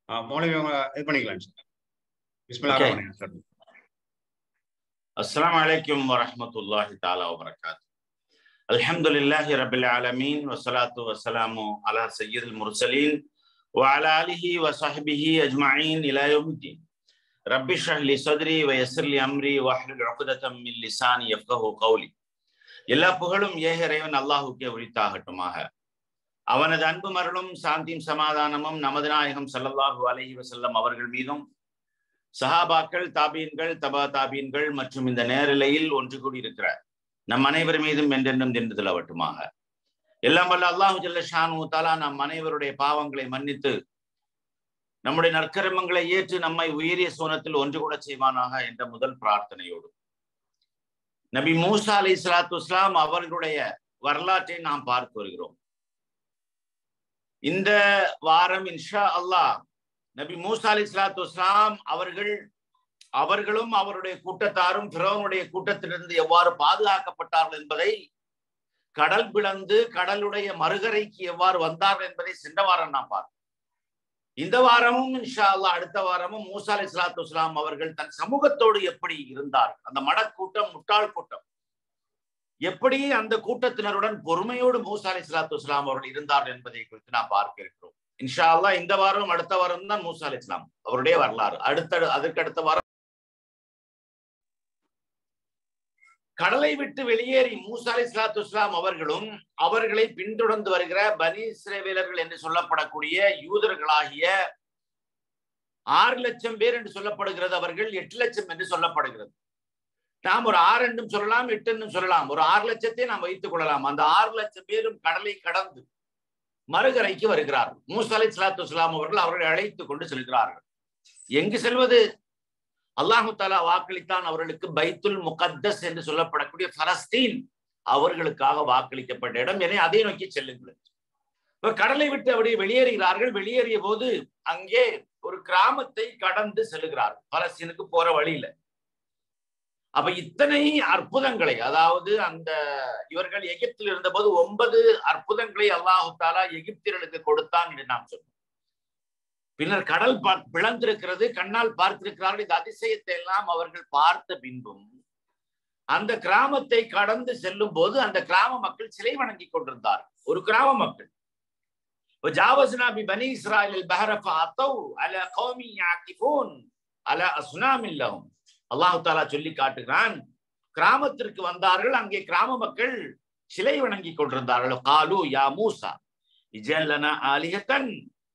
மௌலவி அவங்க இது பண்ணிக்கலாம் சார் பிஸ்மில்லா Okay. ரஹ்மான் சார் السلام عليكم ورحمة الله تعالى وبركاته الحمد لله رب العالمين والصلاة والسلام على سيد المرسلين وعلى آله وصحبه أجمعين إلى يوم الدين رب اشرح لي صدري ويسر لي أمري واحلل عقدة من لساني يفقه قولي எல்லா புகழும் ஏக இறைவன் அல்லாஹுக்கே உரித்தாகட்டுமாக அவனது அன்பு மருளும் சாந்தியும் சமாதானமும் நமது நாயகம் ஸல்லல்லாஹு அலைஹி வஸல்லம் அவர்கள் மீதும் சஹாபாக்கள் தாபீன்கள் தபா தாபீன்கள் மற்றும் இந்த நேரலையில் ஒன்று கூடியிருக்கிற நம் அனைவர் மீதும் என்றென்றும் நின்று திலவட்டுமாக எல்லாம் வல்ல அல்லாஹு ஜல்ல ஷானு தாலா நம் அனைவருடைய பாவங்களை மன்னித்து நம்முடைய நற்கர்மங்களை ஏற்று நம்மை உயரிய சோனத்தில் ஒன்று கூட செய்வானாக என்ற முதல் பிரார்த்தனையோடு நபி மூசா அலை சலாத்து இஸ்லாம் அவர்களுடைய வரலாற்றை நாம் பார்த்து வருகிறோம் இந்த வாரம் இன்ஷா அல்லாஹ் நபி மூசா அலி சலாத்து வஸ்லாம் அவர்கள் அவர்களும் அவருடைய கூட்டத்தாரும் பிறவனுடைய கூட்டத்திலிருந்து எவ்வாறு பாதுகாக்கப்பட்டார்கள் என்பதை கடல் பிளந்து கடலுடைய மறுகரைக்கு எவ்வாறு வந்தார்கள் என்பதை சென்ற வாரம் நாம் பார்த்தோம் இந்த வாரமும் இன்ஷா அல்லாஹ் அடுத்த வாரமும் மூசா அலி சலாத்து வஸ்லாம் அவர்கள் தன் சமூகத்தோடு எப்படி இருந்தார் அந்த மடக்கூட்டம் முட்டாள் கூட்டம் எப்படி அந்த கூட்டத்தினருடன் பொறுமையோடு மூசா அலி சலாத்து வஸ்லாம் அவர்கள் இருந்தார்கள் என்பதை குறித்து நாம் பார்க்க இருக்கிறோம் இன்ஷா அல்லாஹ் இந்த வாரம் அடுத்த வாரம் தான் மூசா அலி இஸ்லாம் அவருடைய வரலாறு அடுத்த அதற்கு அடுத்த வாரம் கடலை விட்டு வெளியேறி மூசா அலி சலாத்து இஸ்லாம் அவர்களும் அவர்களை பின்தொடர்ந்து வருகிற பனி இஸ்ரேவேலர்கள் என்று சொல்லப்படக்கூடிய யூதர்களாகிய ஆறு லட்சம் பேர் என்று சொல்லப்படுகிறது அவர்கள் எட்டு லட்சம் என்று சொல்லப்படுகிறது நாம் ஒரு ஆறு என்றும் சொல்லலாம் எட்டு என்றும் சொல்லலாம் ஒரு ஆறு லட்சத்தை நாம் வைத்துக் கொள்ளலாம் அந்த ஆறு லட்சம் பேரும் கடலை கடந்து மறுகரைக்கு வருகிறார்கள் மூசா அலி சலாத்து வஸ்லாம் அவர்கள் அவர்களை அழைத்துக் கொண்டு செல்கிறார்கள் எங்கு செல்வது அல்லாஹு தாலா வாக்களித்தான் அவர்களுக்கு பைத்துல் முகத்தஸ் என்று சொல்லப்படக்கூடிய பலஸ்தீன் அவர்களுக்காக வாக்களிக்கப்பட்ட இடம் என அதை நோக்கி செல்லுங்கள் இப்ப கடலை விட்டு அப்படியே வெளியேறுகிறார்கள் வெளியேறிய போது அங்கே ஒரு கிராமத்தை கடந்து செல்லுகிறார்கள் பலஸ்தீனுக்கு போற வழியில அப்ப இத்தனை அற்புதங்களை அதாவது அந்த இவர்கள் எகிப்தில் இருந்தபோது ஒன்பது அற்புதங்களை அல்லாஹு தாலா எகிப்தியர்களுக்கு கொடுத்தான் என்று நாம் சொன்னோம் பின்னர் கடல் பிளந்திருக்கிறது கண்ணால் பார்த்திருக்கிறார்கள் இந்த அதிசயத்தை எல்லாம் அவர்கள் பார்த்த பின்பும் அந்த கிராமத்தை கடந்து செல்லும் போது அந்த கிராம மக்கள் சிலை வணங்கி கொண்டிருந்தார் ஒரு கிராம மக்கள் وجاوزنا ببني اسرائيل البحر فاتوا على قوم يعكفون على اصنام لهم அல்லாஹு தாலா சொல்லி காட்டுகிறான் கிராமத்திற்கு வந்தார்கள் அங்கே கிராம மக்கள் சிலை வணங்கி கொண்டிருந்தார்கள் காலு யா மூசா இஜல்லனா ஆலிஹத்தன்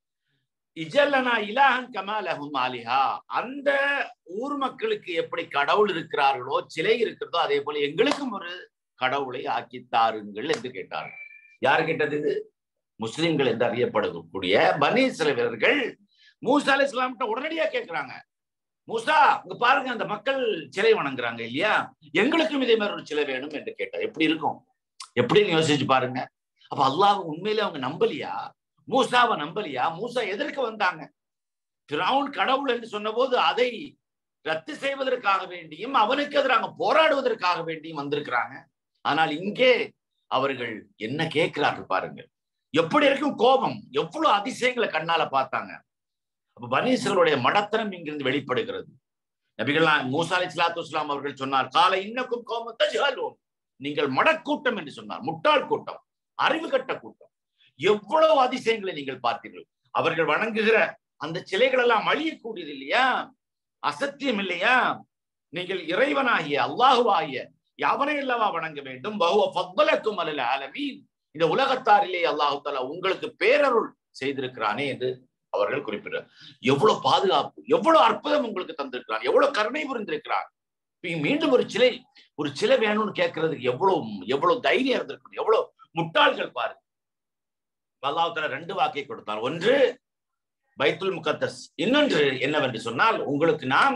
இஜல்லனா இலாஹன் கமாலஹும் ஆலிஹா அந்த ஊர் மக்களுக்கு எப்படி கடவுள் இருக்கிறார்களோ சிலை இருக்கிறதோ அதே போல எங்களுக்கும் ஒரு கடவுளை ஆக்கி தாருங்கள் என்று கேட்டார்கள் யார் கேட்டது இது முஸ்லிம்கள் என்று அறியப்படக்கூடிய பனி சில வீரர்கள் மூசா அலி இஸ்லாம்கிட்ட உடனடியா கேட்கிறாங்க மூசா இங்க பாருங்க அந்த மக்கள் சிலை வணங்குறாங்க இல்லையா எங்களுக்கும் இதே மாதிரி ஒரு சிலை வேணும் என்று கேட்டார் எப்படி இருக்கும் எப்படின்னு யோசிச்சு பாருங்க அப்ப அல்லாஹ் உண்மையிலே அவங்க நம்பலியா மூசாவை நம்பலியா மூசா எதற்கு வந்தாங்க திராவுன் கடவுள் என்று சொன்னபோது அதை ரத்து செய்வதற்காக வேண்டியும் அவனுக்கு எதிராக போராடுவதற்காக வேண்டியும் வந்திருக்கிறாங்க ஆனால் இங்கே அவர்கள் என்ன கேட்கிறார்கள் பாருங்கள் எப்படி இருக்கும் கோபம் எவ்வளவு அதிசயங்களை கண்ணால பார்த்தாங்க அப்ப பனீசர்களுடைய மடத்தனம் இங்கிருந்து வெளிப்படுகிறது நபிகள்லாம் மூசா அலி சலாத்து இஸ்லாம் அவர்கள் சொன்னார் காலை இன்னக்கும் கோமத்தை ஜாலுவோம் நீங்கள் மடக்கூட்டம் என்று சொன்னார் முட்டாள் கூட்டம் அறிவு கட்ட கூட்டம் எவ்வளவு அதிசயங்களை நீங்கள் பார்த்தீர்கள் அவர்கள் வணங்குகிற அந்த சிலைகள் எல்லாம் அழியக்கூடியது இல்லையா அசத்தியம் இல்லையா நீங்கள் இறைவனாகிய அல்லாஹுவாகிய அவனை அல்லவா வணங்க வேண்டும் பகுவ ஃபத்தலக்கும் அல்ல ஆலமீன் இந்த உலகத்தாரிலே அல்லாஹு தாலா உங்களுக்கு பேரருள் செய்திருக்கிறானே என்று அவர்கள் குறிப்பிட்டார் எவ்வளவு பாதுகாப்பு எவ்வளவு அற்புதம் உங்களுக்கு தந்திருக்கிறார் எவ்வளவு கருணை புரிந்திருக்கிறார் மீண்டும் ஒரு சிலை ஒரு சிலை வேணும்னு கேட்கறதுக்கு எவ்வளவு எவ்வளவு தைரியம் இருந்திருக்கணும் எவ்வளவு முட்டாள்கள் பாருங்க அல்லாஹால ரெண்டு வாக்கை கொடுத்தார் ஒன்று பைத்துல் முகத்தஸ் இன்னொன்று என்னவென்று சொன்னால் உங்களுக்கு நாம்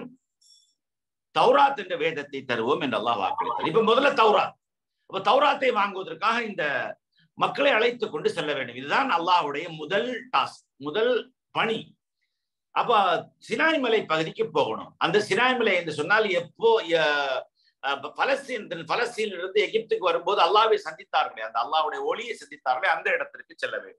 தௌராத் என்ற வேதத்தை தருவோம் என்று அல்லாஹ் வாக்களித்தார் இப்ப முதல்ல தௌராத் அப்ப தௌராத்தை வாங்குவதற்காக இந்த மக்களை அழைத்து கொண்டு செல்ல வேண்டும் இதுதான் அல்லாஹுடைய முதல் டாஸ்க் முதல் பணி அப்ப சினாய் மலை பகுதிக்கு போகணும் அந்த சினாய் மலை என்று சொன்னால் எப்போ பலஸ்தீன் பலஸ்தீனிலிருந்து எகிப்துக்கு வரும்போது அல்லாவை சந்தித்தார்களே அந்த அல்லாவுடைய ஒளியை சந்தித்தார்களே அந்த இடத்திற்கு செல்ல வேண்டும்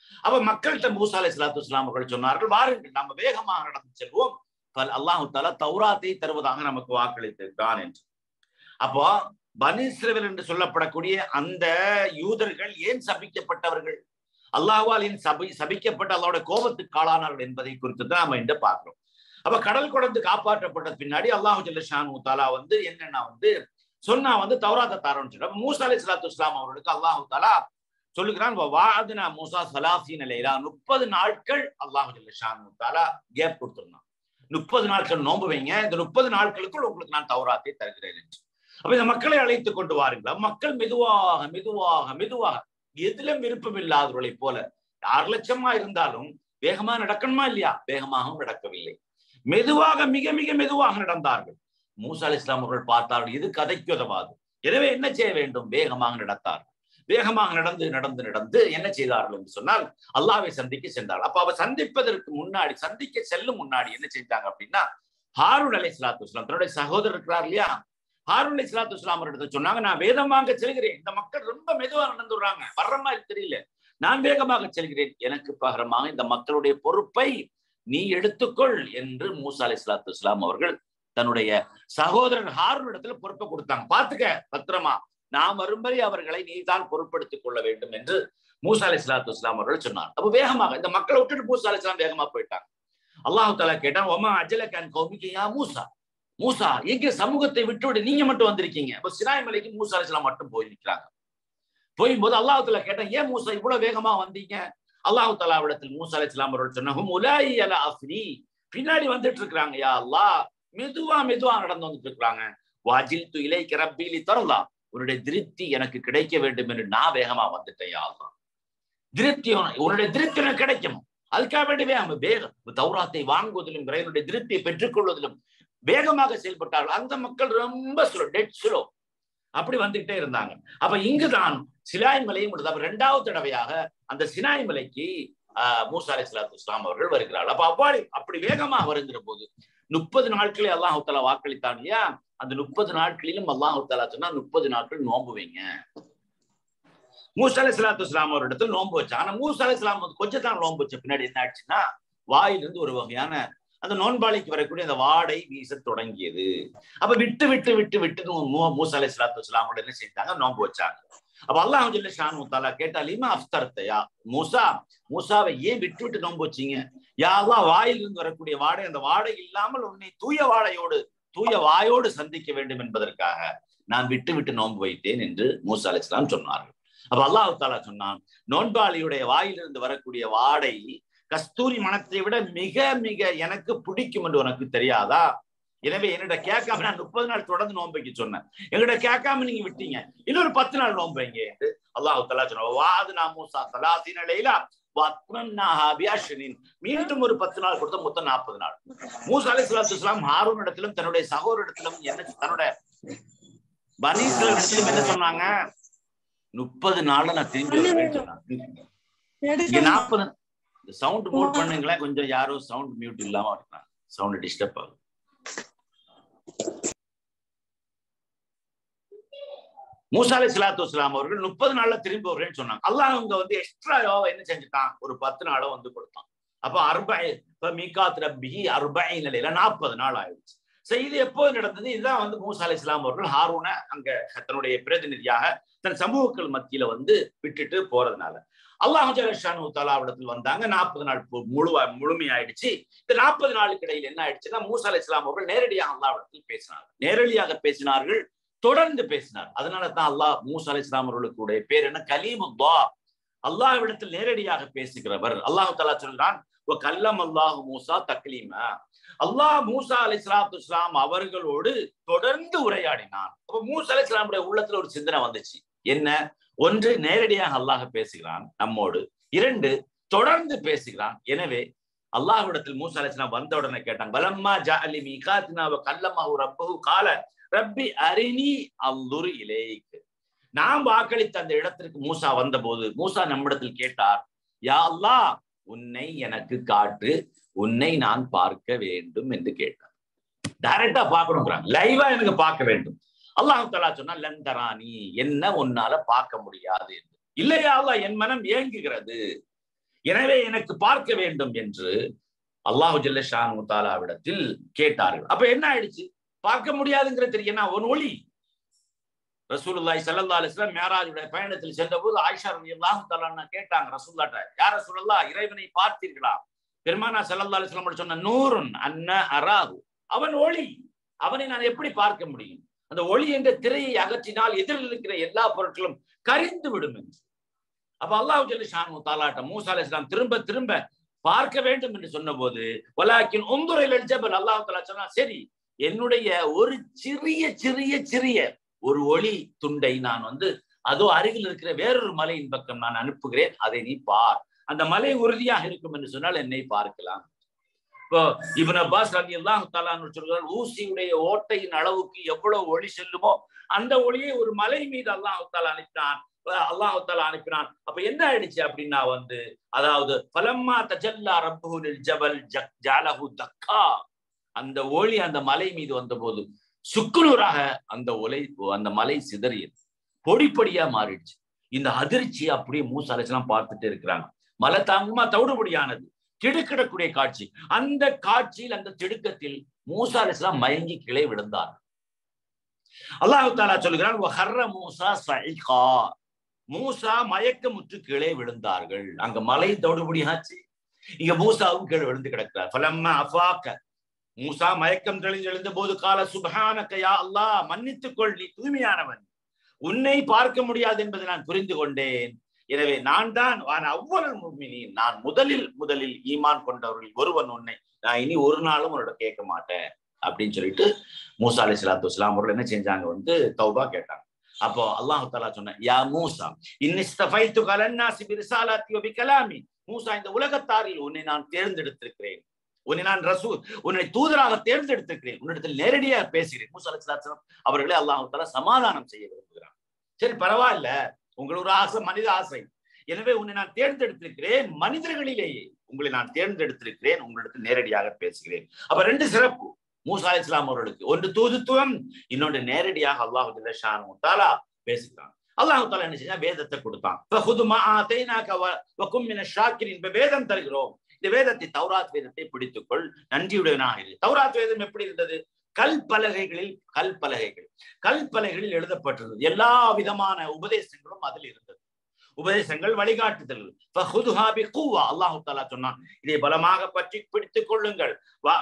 அப்ப மக்கள்கிட்ட மூசா அலை சலாத்து இஸ்லாம் அவர்கள் சொன்னார்கள் வாருங்கள் நம்ம வேகமாக நடந்து செல்வோம் அல்லாஹு தாலா தௌராத்தை தருவதாக நமக்கு வாக்களித்திருக்கான் என்று அப்போ பனீஸ்ரவர் என்று சொல்லப்படக்கூடிய அந்த யூதர்கள் ஏன் சபிக்கப்பட்டவர்கள் அல்லாஹ்வால் ஏன் சபி சபிக்கப்பட்ட அல்லாவோட கோபத்துக்கு காளானார்கள் என்பதை குறித்து தான் நம்ம இன்று பார்க்கிறோம் அப்ப கடல் குடந்து காப்பாற்றப்பட்ட பின்னாடி அல்லாஹு ஜல்லஷானு தாலா வந்து என்னன்னா வந்து சொன்னா வந்து தௌராத்தை தாரோன்னு சொல்லி மூசா அலி சலாத்து இஸ்லாம் அவர்களுக்கு அல்லாஹு தாலா சொல்லுகிறான் வாதுனா மூசா சலாசி நிலையிலா முப்பது நாட்கள் அல்லாஹு ஜல்லஷானு தாலா கேப் கொடுத்துருந்தான் முப்பது நாட்கள் நோன்பு வைங்க இந்த முப்பது நாட்களுக்குள் உங்களுக்கு நான் தௌராத்தை தருகிறேன் என்று அப்ப இந்த மக்களை அழைத்து கொண்டு வாருங்கள் மக்கள் மெதுவாக மெதுவாக மெதுவாக எதிலும் விருப்பம் இல்லாதவர்களை போல ஆறு லட்சமா இருந்தாலும் வேகமா நடக்கணுமா இல்லையா வேகமாகவும் நடக்கவில்லை மெதுவாக மிக மிக மெதுவாக நடந்தார்கள் மூசா அலி இஸ்லாம் அவர்கள் பார்த்தார்கள் இது கதைக்கு உதவாது எனவே என்ன செய்ய வேண்டும் வேகமாக நடத்தார்கள் வேகமாக நடந்து நடந்து நடந்து என்ன செய்தார்கள் என்று சொன்னால் அல்லாவை சந்திக்க சென்றார்கள் அப்ப அவர் சந்திப்பதற்கு முன்னாடி சந்திக்க செல்லும் முன்னாடி என்ன செஞ்சாங்க அப்படின்னா ஹாரூன் அலி இஸ்லாத்து இஸ்லாம் தன்னுடைய சகோதரர் இருக்கிறார் இல்லையா ஹாரூன் அலி இஸ்லாத்து இஸ்லாம் இடத்துல சொன்னாங்க நான் வேதம் வாங்க செல்கிறேன் இந்த மக்கள் ரொம்ப மெதுவா நடந்துடுறாங்க வர்ற மாதிரி தெரியல நான் வேகமாக செல்கிறேன் எனக்கு பகரமாக இந்த மக்களுடைய பொறுப்பை நீ எடுத்துக்கொள் என்று மூசா அலி இஸ்லாத்து இஸ்லாம் அவர்கள் தன்னுடைய சகோதரன் ஹாரூன் இடத்துல பொறுப்பை கொடுத்தாங்க பாத்துக்க பத்திரமா நாம் வரும்படி அவர்களை நீ தான் பொறுப்படுத்திக் கொள்ள வேண்டும் என்று மூசா அலி இஸ்லாத்து இஸ்லாம் அவர்கள் சொன்னார் அப்ப வேகமாக இந்த மக்களை விட்டுட்டு மூசா அலி இஸ்லாம் வேகமா போயிட்டாங்க அல்லாஹு தாலா கேட்டான் ஒமா அஜல கேன் கௌமிக்கையா மூசா மூசா எங்க சமூகத்தை விட்டு நீங்க மட்டும் வந்திருக்கீங்க அப்ப சினாய் மலைக்கு மூசா அலி இஸ்லாம் மட்டும் போய் நிற்கிறாங்க போகும்போது அல்லாஹு தாலா கேட்டான் ஏன் மூசா இவ்வளவு வேகமா வந்தீங்க அல்லாஹு தாலாவிடத்தில் மூசா அலி இஸ்லாம் அவர்கள் சொன்னாங்க உலாயி அல அஃப்ரி பின்னாடி வந்துட்டு இருக்கிறாங்க யா அல்லாஹ் மெதுவா மெதுவா நடந்து வந்துட்டு இருக்கிறாங்க வாஜில் து இலை கிரப்பீலி தரலாம் உன்னுடைய திருப்தி எனக்கு கிடைக்க வேண்டும் என்று நான் வேகமா வந்துட்டேன் யா அல்லாஹ் திருப்தி உன்னுடைய திருப்தி எனக்கு கிடைக்கும் அதுக்காக வேண்டி வேகம் வேகம் தௌராத்தை வாங்குவதிலும் இறைவனுடைய திருப்தியை பெற்றுக்கொள்வதிலும் வேகமாக செயல்பட்டார்கள் அந்த மக்கள் ரொம்ப ஸ்லோ டெட் ஸ்லோ அப்படி வந்துகிட்டே இருந்தாங்க அப்ப இங்குதான் சிலாய் மலையும் உள்ளது அப்ப இரண்டாவது தடவையாக அந்த சினாய் மலைக்கு ஆஹ் மூசா அலி சலாத்து இஸ்லாம் அவர்கள் வருகிறார்கள் அப்ப அவ்வாறு அப்படி வேகமா வருகிற போது முப்பது நாட்களே அல்லாஹு தாலா வாக்களித்தான் இல்லையா அந்த முப்பது நாட்களிலும் அல்லாஹு தாலா சொன்னா முப்பது நாட்கள் நோன்பு வைங்க மூசா அலி சலாத்து இஸ்லாம் ஒரு இடத்துல நோன்பு வச்சா ஆனா மூசா அலி இஸ்லாம் வந்து கொஞ்சம் தான் நோன்பு வச்ச பின்னாடி என்ன ஆச்சுன்னா வாயிலிருந்து ஒரு வகையான அந்த நோன்பாளிக்கு வரக்கூடிய அந்த வாடை வீச தொடங்கியது அப்ப விட்டு விட்டு விட்டு விட்டு மூசா அலி சலாத்து இஸ்லாமோட என்ன செஞ்சாங்க நோன்பு வச்சாங்க அப்ப அல்லாஹ் ஜல்ல ஷானு தாலா கேட்டா லிமா அஃப்தர்த்தையா மூசா மூசாவை ஏன் விட்டு விட்டு நோன்பு வச்சீங்க யாவா வாயிலிருந்து வரக்கூடிய வாடை அந்த வாடை இல்லாமல் உன்னை தூய வாடையோடு தூய வாயோடு சந்திக்க வேண்டும் என்பதற்காக நான் விட்டு விட்டு நோன்பு வைத்தேன் என்று மூசா அலி இஸ்லாம் சொன்னார்கள் அப்ப அல்லாஹு தாலா சொன்னான் நோன்பாளியுடைய வாயிலிருந்து வரக்கூடிய வாடை கஸ்தூரி மனத்தை விட மிக மிக எனக்கு பிடிக்கும் என்று உனக்கு தெரியாதா எனவே என்னிட கேட்காம நான் முப்பது நாள் தொடர்ந்து நோன்பு வைக்க சொன்னேன் எங்கிட்ட கேட்காம நீங்க விட்டீங்க இன்னொரு பத்து நாள் நோன்பு வைங்க என்று அல்லாஹு தலா சொன்ன வாது நான் மூசா தலாசி நிலையில மீண்டும் ஒரு பத்து நாள் கொடுத்த மொத்தம் நாற்பது நாள் மூசா அலி சலாத்து இஸ்லாம் ஹாரூன் இடத்திலும் தன்னுடைய சகோதரிடத்திலும் என்ன தன்னுடைய பனீஸ்வரர் இடத்திலும் என்ன சொன்னாங்க முப்பது நாள்ல நான் திரும்பி வருவேன் சொன்னாங்க நாற்பது சவுண்ட் மியூட் பண்ணுங்களேன் கொஞ்சம் யாரும் சவுண்ட் மியூட் இல்லாம இருக்காங்க சவுண்ட் டிஸ்டர்ப் ஆகும் மூசா அலி சலாத்து வஸ்லாம் அவர்கள் முப்பது நாள்ல திரும்பி வருவேன்னு சொன்னாங்க அல்லாஹ் அவங்க வந்து எக்ஸ்ட்ரா என்ன செஞ்சுட்டான் ஒரு பத்து நாளோ வந்து கொடுத்தான் அப்ப அர்பாய் இப்ப மீகாத் ரப்பி அர்பாய் நிலையில நாற்பது நாள் ஆயிடுச்சு சரி இது எப்போது நடந்தது இதுதான் வந்து மூசா அலி இஸ்லாம் அவர்கள் ஹாரூனை அங்க தன்னுடைய பிரதிநிதியாக தன் சமூகங்கள் மத்தியில வந்து விட்டுட்டு போறதுனால அல்லாஹ் ஜலஷானு தலாவிடத்தில் வந்தாங்க நாற்பது நாள் முழுவா முழுமையாயிடுச்சு இந்த நாற்பது நாளுக்கு இடையில் என்ன ஆயிடுச்சுன்னா மூசா அலி இஸ்லாம் அவர்கள் நேரடியாக அல்லாவிடத்தில் பேசினார்கள் நேரடியாக பேசினார்கள் தொடர்ந்து பேசினார் அதனால தான் அல்லாஹ் மூசா அலி இஸ்லாம் அவர்களுடைய பேர் என்ன கலீமுல்லா அல்லாஹ்விடத்தில் நேரடியாக பேசுகிறவர் அல்லாஹு தலா சொல்றான் கல்லம் அல்லாஹ் மூசா தக்லீமா அல்லாஹ் மூசா அலி இஸ்லாத்து இஸ்லாம் அவர்களோடு தொடர்ந்து உரையாடினான் அப்ப மூசா அலி இஸ்லாமுடைய உள்ளத்துல ஒரு சிந்தனை வந்துச்சு என்ன ஒன்று நேரடியாக அல்லாஹ் பேசுகிறான் நம்மோடு இரண்டு தொடர்ந்து பேசுகிறான் எனவே அல்லாஹ்விடத்தில் மூசா அலி இஸ்லாம் வந்த உடனே கேட்டாங்க வலம்மா ஜா அலி மீகாத்தினாவ கல்லம்மாஹு ரப்பஹு கால ரப்பி அரிணி அல்லுரு இலேக்கு நாம் வாக்களித்த அந்த இடத்திற்கு மூசா வந்த போது மூசா நம்மிடத்தில் கேட்டார் யா அல்லா உன்னை எனக்கு காட்டு உன்னை நான் பார்க்க வேண்டும் என்று கேட்டார் டைரக்டா பார்க்கணும் லைவா எனக்கு பார்க்க வேண்டும் அல்லாஹு தலா சொன்னா லந்தராணி என்ன உன்னால பார்க்க முடியாது என்று இல்லையா அல்லா என் மனம் ஏங்குகிறது எனவே எனக்கு பார்க்க வேண்டும் என்று அல்லாஹு ஜல்லஷானு தாலாவிடத்தில் கேட்டார்கள் அப்ப என்ன ஆயிடுச்சு பார்க்க முடியாதுங்கிற தெரியும் ஏன்னா ஒரு ஒளி ரசூலுல்லாய் சல்லா அலிஸ்லாம் மேராஜுடைய பயணத்தில் சென்ற போது ஆயிஷா ரவி அல்லாஹு தாலா கேட்டாங்க ரசூல்லாட்ட யார் ரசூல்லா இறைவனை பார்த்தீர்களா பெருமானா சல்லா அலிஸ்லாம் சொன்ன நூறுன் அன்ன அராகு அவன் ஒளி அவனை நான் எப்படி பார்க்க முடியும் அந்த ஒளி என்ற திரையை அகற்றினால் எதிரில் இருக்கிற எல்லா பொருட்களும் கரிந்து விடும் என்று அப்ப அல்லாஹு ஜல்லி ஷானு தாலாட்ட மூசா அலி இஸ்லாம் திரும்ப திரும்ப பார்க்க வேண்டும் என்று சொன்ன போது வலாக்கின் ஒந்துரையில் ஜபல் அல்லாஹு தாலா சொன்னா சரி என்னுடைய ஒரு சிறிய சிறிய சிறிய ஒரு ஒளி துண்டை நான் வந்து அதோ அருகில் இருக்கிற வேறொரு மலையின் பக்கம் நான் அனுப்புகிறேன் அதை நீ பார் அந்த மலை உறுதியாக இருக்கும் என்று சொன்னால் என்னை பார்க்கலாம் இப்போ இவன் அப்பாஸ் அலி அல்லாஹு தாலான்னு சொல்கிறார் ஊசியுடைய ஓட்டையின் அளவுக்கு எவ்வளவு ஒளி செல்லுமோ அந்த ஒளியை ஒரு மலை மீது அல்லாஹு தாலா அனுப்பினான் அல்லாஹு தாலா அனுப்பினான் அப்ப என்ன ஆயிடுச்சு அப்படின்னா வந்து அதாவது பலம்மா தஜல்லா ரப்புலில் ஜபல் ஜாலஹு தக்கா அந்த ஒளி அந்த மலை மீது வந்த போது சுக்குநூறாக அந்த ஒலை அந்த மலை சிதறியது பொடிப்படியா மாறிடுச்சு இந்த அதிர்ச்சி அப்படியே மூசா அலைச்சலாம் பார்த்துட்டு இருக்கிறாங்க மலை தாங்குமா தவிடுபடியானது திடுக்கிடக்கூடிய காட்சி அந்த காட்சியில் அந்த திடுக்கத்தில் மூசா அலிஸ்லாம் மயங்கி கிளை விழுந்தார் அல்லாஹு தாலா சொல்கிறான் மூசா சைகா மூசா மயக்கமுற்று கீழே விழுந்தார்கள் அங்க மலை தவிடுபடியாச்சு இங்க மூசாவும் கீழே விழுந்து கிடக்கிறார் பலம்மா அஃபாக்க மூசா மயக்கம் தெளிஞ்சு எழுந்த போது கால சுபஹானக்கையா அல்லாஹ் மன்னித்துக் கொள் நீ தூய்மையானவன் உன்னை பார்க்க முடியாது என்பதை நான் புரிந்து கொண்டேன் எனவே நான் தான் அவ்வளவு முக்மினி நான் முதலில் முதலில் ஈமான் கொண்டவர்கள் ஒருவன் உன்னை நான் இனி ஒரு நாளும் உன்னோட கேட்க மாட்டேன் அப்படின்னு சொல்லிட்டு மூசா அலி சலாத்து இஸ்லாம் அவர்கள் என்ன செஞ்சாங்க வந்து தௌபா கேட்டாங்க அப்போ அல்லாஹு தாலா சொன்ன யா மூசா இன்னிஸ்தஃபைத்து கலன்னாசி பிரிசாலாத்தி வபி கலாமி மூசா இந்த உலகத்தாரில் உன்னை நான் தேர்ந்தெடுத்திருக்கிறேன் உன்னை நான் ரசூ உன்னை தூதராக தேர்ந்தெடுத்திருக்கிறேன் உன்னிடத்தில் நேரடியாக பேசுகிறேன் மூசா அலி சலாத்து அவர்களே அல்லாஹு தாலா சமாதானம் செய்ய விரும்புகிறான் சரி பரவாயில்ல உங்களுக்கு ஒரு ஆசை மனித ஆசை எனவே உன்னை நான் தேர்ந்தெடுத்திருக்கிறேன் மனிதர்களிலேயே உங்களை நான் தேர்ந்தெடுத்திருக்கிறேன் உங்களிடத்தில் நேரடியாக பேசுகிறேன் அப்ப ரெண்டு சிறப்பு மூசா இஸ்லாம் அவர்களுக்கு ஒன்று தூதுத்துவம் இன்னொன்று நேரடியாக அல்லாஹு ஷானு தாலா பேசுகிறான் அல்லாஹு தாலா என்ன செஞ்சா வேதத்தை கொடுத்தான் இப்ப வேதம் தருகிறோம் இந்த வேதத்தை தௌராத் வேதத்தை பிடித்துக்கொள் நன்றியுடனாக இரு தௌராத் வேதம் எப்படி இருந்தது கல் பலகைகளில் கல் பலகைகள் கல் பலகைகளில் எழுதப்பட்டிருந்தது எல்லா விதமான உபதேசங்களும் அதில் இருந்தது உபதேசங்கள் வழிகாட்டுதல்கள் அல்லாஹு தாலா சொன்னான் இதை பலமாக பற்றி பிடித்துக் கொள்ளுங்கள்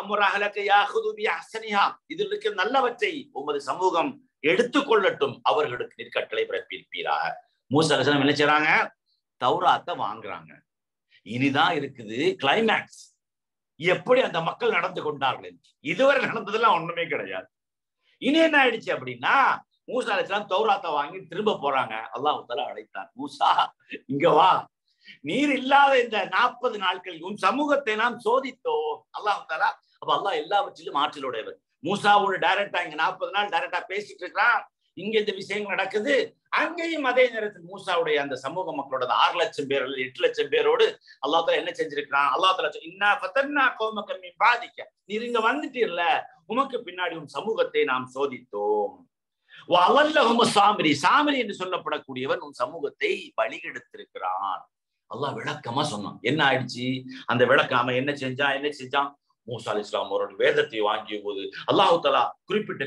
இதில் இருக்கிற நல்லவற்றை உமது சமூகம் எடுத்துக்கொள்ளட்டும் அவர்களுக்கு நெற்கட்டளை பிறப்பிருப்பீராக மூசலசனம் என்ன செய்றாங்க தௌராத்த வாங்குறாங்க இனிதான் இருக்குது கிளைமேக்ஸ் எப்படி அந்த மக்கள் நடந்து கொண்டார்கள் இதுவரை நடந்ததெல்லாம் ஒண்ணுமே கிடையாது இனி என்ன ஆயிடுச்சு அப்படின்னா மூசா அலிஸ்லாம் தௌராத்தை வாங்கி திரும்ப போறாங்க அல்லாஹு தாலா அழைத்தான் மூசா இங்க வா நீர் இல்லாத இந்த நாற்பது நாட்கள் உன் சமூகத்தை நாம் சோதித்தோம் அல்லாஹு தாலா அப்ப அல்லாஹ் எல்லாவற்றிலும் ஆற்றலுடையவர் மூசாவோட டைரக்டா இங்க நாற்பது நாள் டைரக்டா பேசிட்டு இருக்கிறான் இங்க இந்த விஷயங்கள் நடக்குது அங்கேயும் அதே நேரத்தில் மூசாவுடைய அந்த சமூக மக்களோட ஆறு லட்சம் பேர் எட்டு லட்சம் பேரோடு அல்லா தாலா என்ன செஞ்சிருக்கிறான் அல்லா தாலா இன்னா பத்தன்னா கோம கம்மி பாதிக்க நீர் இங்க வந்துட்டீர்ல உமக்கு பின்னாடி உன் சமூகத்தை நாம் சோதித்தோம் அவல்லஹும சாமிரி சாமிரி என்று சொல்லப்படக்கூடியவன் உன் சமூகத்தை வழிகெடுத்திருக்கிறான் அல்லாஹ் விளக்கமா சொன்னான் என்ன ஆயிடுச்சு அந்த விளக்காம என்ன செஞ்சான் என்ன செஞ்சான் மூசா அலி இஸ்லாம் அவர்கள் வேதத்தை வாங்கிய போது அல்லாஹு தலா குறிப்பிட்டு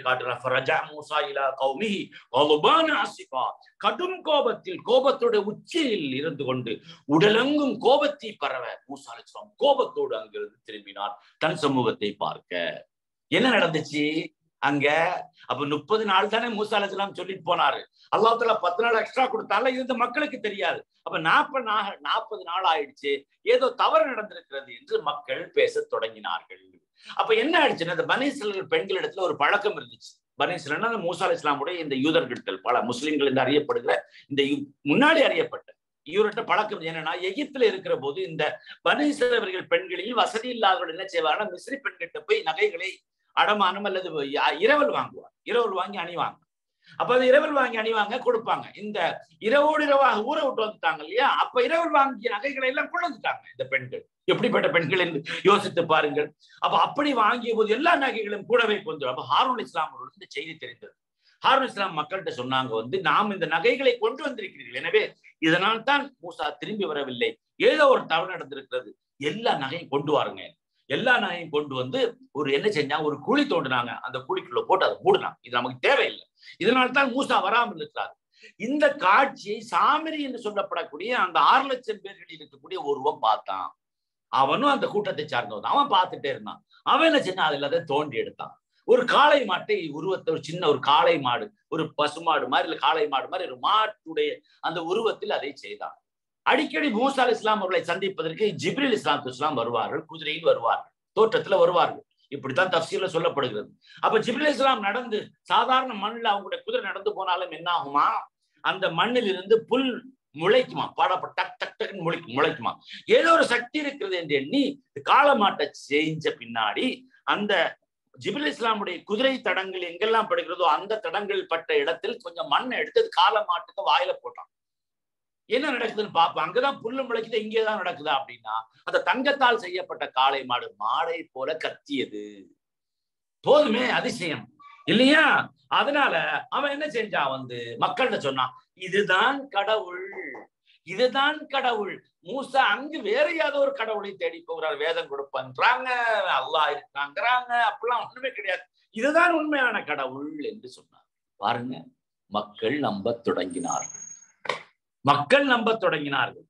காட்டுறான் கடும் கோபத்தில் கோபத்தோட உச்சியில் இருந்து கொண்டு உடலெங்கும் கோபத்தை பரவ மூசா அலி இஸ்லாம் கோபத்தோடு அங்கிருந்து திரும்பினார் தன் சமூகத்தை பார்க்க என்ன நடந்துச்சு அங்க அப்ப முப்பது நாள் தானே மூசா அலிஸ்லாம் சொல்லிட்டு போனாரு அல்லா தலா பத்து நாள் எக்ஸ்ட்ரா கொடுத்தால இது மக்களுக்கு தெரியாது அப்ப நாற்பது நாள் நாற்பது நாள் ஆயிடுச்சு ஏதோ தவறு நடந்திருக்கிறது என்று மக்கள் பேச தொடங்கினார்கள் அப்ப என்ன ஆயிடுச்சுன்னா இந்த பனீஸ்வரர்கள் பெண்கள் இடத்துல ஒரு பழக்கம் இருந்துச்சு பனீஸ்வரன் அந்த மூசா அலி இஸ்லாமுடைய இந்த யூதர்கள் பல முஸ்லிம்கள் என்று அறியப்படுகிற இந்த முன்னாடி அறியப்பட்ட இவர்கிட்ட பழக்கம் என்னன்னா எகிப்துல இருக்கிற போது இந்த பனீஸ்வரர்கள் பெண்களில் வசதி இல்லாதவர்கள் என்ன செய்வாங்கன்னா மிஸ்ரி பெண்கிட்ட போய் நகைகளை அடமானம் அல்லது இரவல் வாங்குவார் இரவல் வாங்கி அணிவாங்க அப்ப அது இரவல் வாங்கி அணிவாங்க கொடுப்பாங்க இந்த இரவோடு இரவாக ஊரை விட்டு வந்துட்டாங்க இல்லையா அப்ப இரவல் வாங்கிய நகைகளை எல்லாம் கொண்டு வந்துட்டாங்க இந்த பெண்கள் எப்படிப்பட்ட பெண்கள் என்று யோசித்து பாருங்கள் அப்ப அப்படி வாங்கிய போது எல்லா நகைகளும் கூடவே கொண்டு அப்ப ஹாரூன் இஸ்லாம் அவர்களுக்கு இந்த செய்தி தெரிந்தது ஹாரூன் இஸ்லாம் மக்கள்கிட்ட சொன்னாங்க வந்து நாம் இந்த நகைகளை கொண்டு வந்திருக்கிறீர்கள் எனவே இதனால் தான் மூசா திரும்பி வரவில்லை ஏதோ ஒரு தவறு நடந்திருக்கிறது எல்லா நகையும் கொண்டு வாருங்க எல்லா நகையும் கொண்டு வந்து ஒரு என்ன செஞ்சாங்க ஒரு குழி தோண்டினாங்க அந்த குழிக்குள்ள போட்டு அதை மூடினாங்க இது நமக்கு தேவையில்லை இதனால தான் மூசா வராமல் இருக்கிறார் இந்த காட்சியை சாமிரி என்று சொல்லப்படக்கூடிய அந்த ஆறு லட்சம் பேர்களில் இருக்கக்கூடிய ஒருவன் பார்த்தான் அவனும் அந்த கூட்டத்தை சார்ந்தவன் அவன் பார்த்துட்டே இருந்தான் அவன் என்ன செஞ்சான் அதுல அதை தோண்டி எடுத்தான் ஒரு காளை மாட்டை உருவத்தை ஒரு சின்ன ஒரு காளை மாடு ஒரு பசுமாடு மாதிரி இல்ல காளை மாடு மாதிரி ஒரு மாட்டுடைய அந்த உருவத்தில் அதை செய்தான் அடிக்கடி மூசா அலி இஸ்லாம் அவர்களை சந்திப்பதற்கு ஜிப்ரில் இஸ்லாம் இஸ்லாம் வருவார்கள் குதிரையில் வருவார்கள் தோற்றத்துல வருவார்கள் இப்படித்தான் தப்சீல சொல்லப்படுகிறது அப்ப ஜிப்ரில் இஸ்லாம் நடந்து சாதாரண மண்ணில் அவங்களுடைய குதிரை நடந்து போனாலும் என்ன ஆகுமா அந்த மண்ணில் இருந்து புல் முளைக்குமா பாடப்ப டக் டக் டக்குன்னு முளைக்கும் முளைக்குமா ஏதோ ஒரு சக்தி இருக்கிறது என்று எண்ணி காலமாட்டை செஞ்ச பின்னாடி அந்த ஜிபில் இஸ்லாமுடைய குதிரை தடங்கள் எங்கெல்லாம் படுகிறதோ அந்த தடங்கள் பட்ட இடத்தில் கொஞ்சம் மண்ணை எடுத்து கால மாட்டுக்கு வாயில போட்டான் என்ன நடக்குதுன்னு பார்ப்போம் அங்கதான் புல்லு முளைக்குது இங்கேதான் நடக்குதா அப்படின்னா அந்த தங்கத்தால் செய்யப்பட்ட காளை மாடு மாடை போல கத்தியது போதுமே அதிசயம் இல்லையா அதனால அவன் என்ன செஞ்சான் வந்து மக்கள்கிட்ட சொன்னான் இதுதான் கடவுள் இதுதான் கடவுள் மூசா அங்கு வேற ஏதோ ஒரு கடவுளை தேடி போகிறார் வேதம் கொடுப்பன்றாங்க அல்லாஹ் இருக்காங்கிறாங்க அப்படிலாம் ஒண்ணுமே கிடையாது இதுதான் உண்மையான கடவுள் என்று சொன்னார் பாருங்க மக்கள் நம்ப தொடங்கினார்கள் மக்கள் நம்ப தொடங்கினார்கள்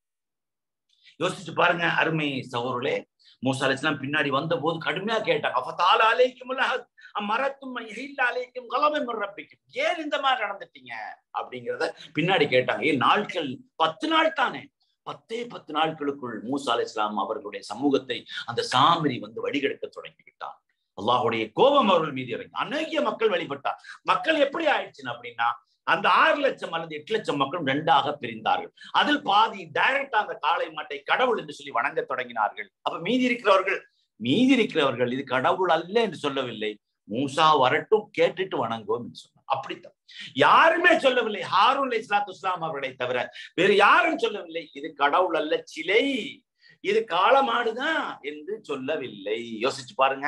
யோசிச்சு பாருங்க அருமை சகோதரர்களே மூசா அலிஸ்லாம் பின்னாடி வந்த போது கடுமையா கேட்டாங்க அப்பத்தால அலைக்கும் மரத்தும் அலைக்கும் கலவை ரப்பிக்கும் ஏன் இந்த மாதிரி நடந்துட்டீங்க அப்படிங்கிறத பின்னாடி கேட்டாங்க ஏன் நாட்கள் பத்து நாள் தானே பத்தே பத்து நாட்களுக்குள் மூசா அலி இஸ்லாம் அவர்களுடைய சமூகத்தை அந்த சாமரி வந்து வழிகெடுக்க தொடங்கி விட்டார் அல்லாஹுடைய கோபம் அவர்கள் மீது இறங்கி அநேக மக்கள் வழிபட்டார் மக்கள் எப்படி ஆயிடுச்சுன்னு அப்படின்னா அந்த ஆறு லட்சம் அல்லது எட்டு லட்சம் மக்களும் ரெண்டாக பிரிந்தார்கள் அதில் பாதி டைரக்டா அந்த காளை மாட்டை கடவுள் என்று சொல்லி வணங்க தொடங்கினார்கள் அப்ப மீதி இருக்கிறவர்கள் மீதி இருக்கிறவர்கள் இது கடவுள் அல்ல என்று சொல்லவில்லை மூசா வரட்டும் கேட்டுட்டு வணங்குவோம் என்று சொன்னார் அப்படித்தான் யாருமே சொல்லவில்லை ஹாரூன் அலி இஸ்லாத்து இஸ்லாம் அவர்களை தவிர வேறு யாரும் சொல்லவில்லை இது கடவுள் அல்ல சிலை இது காளமாடுதான் என்று சொல்லவில்லை யோசிச்சு பாருங்க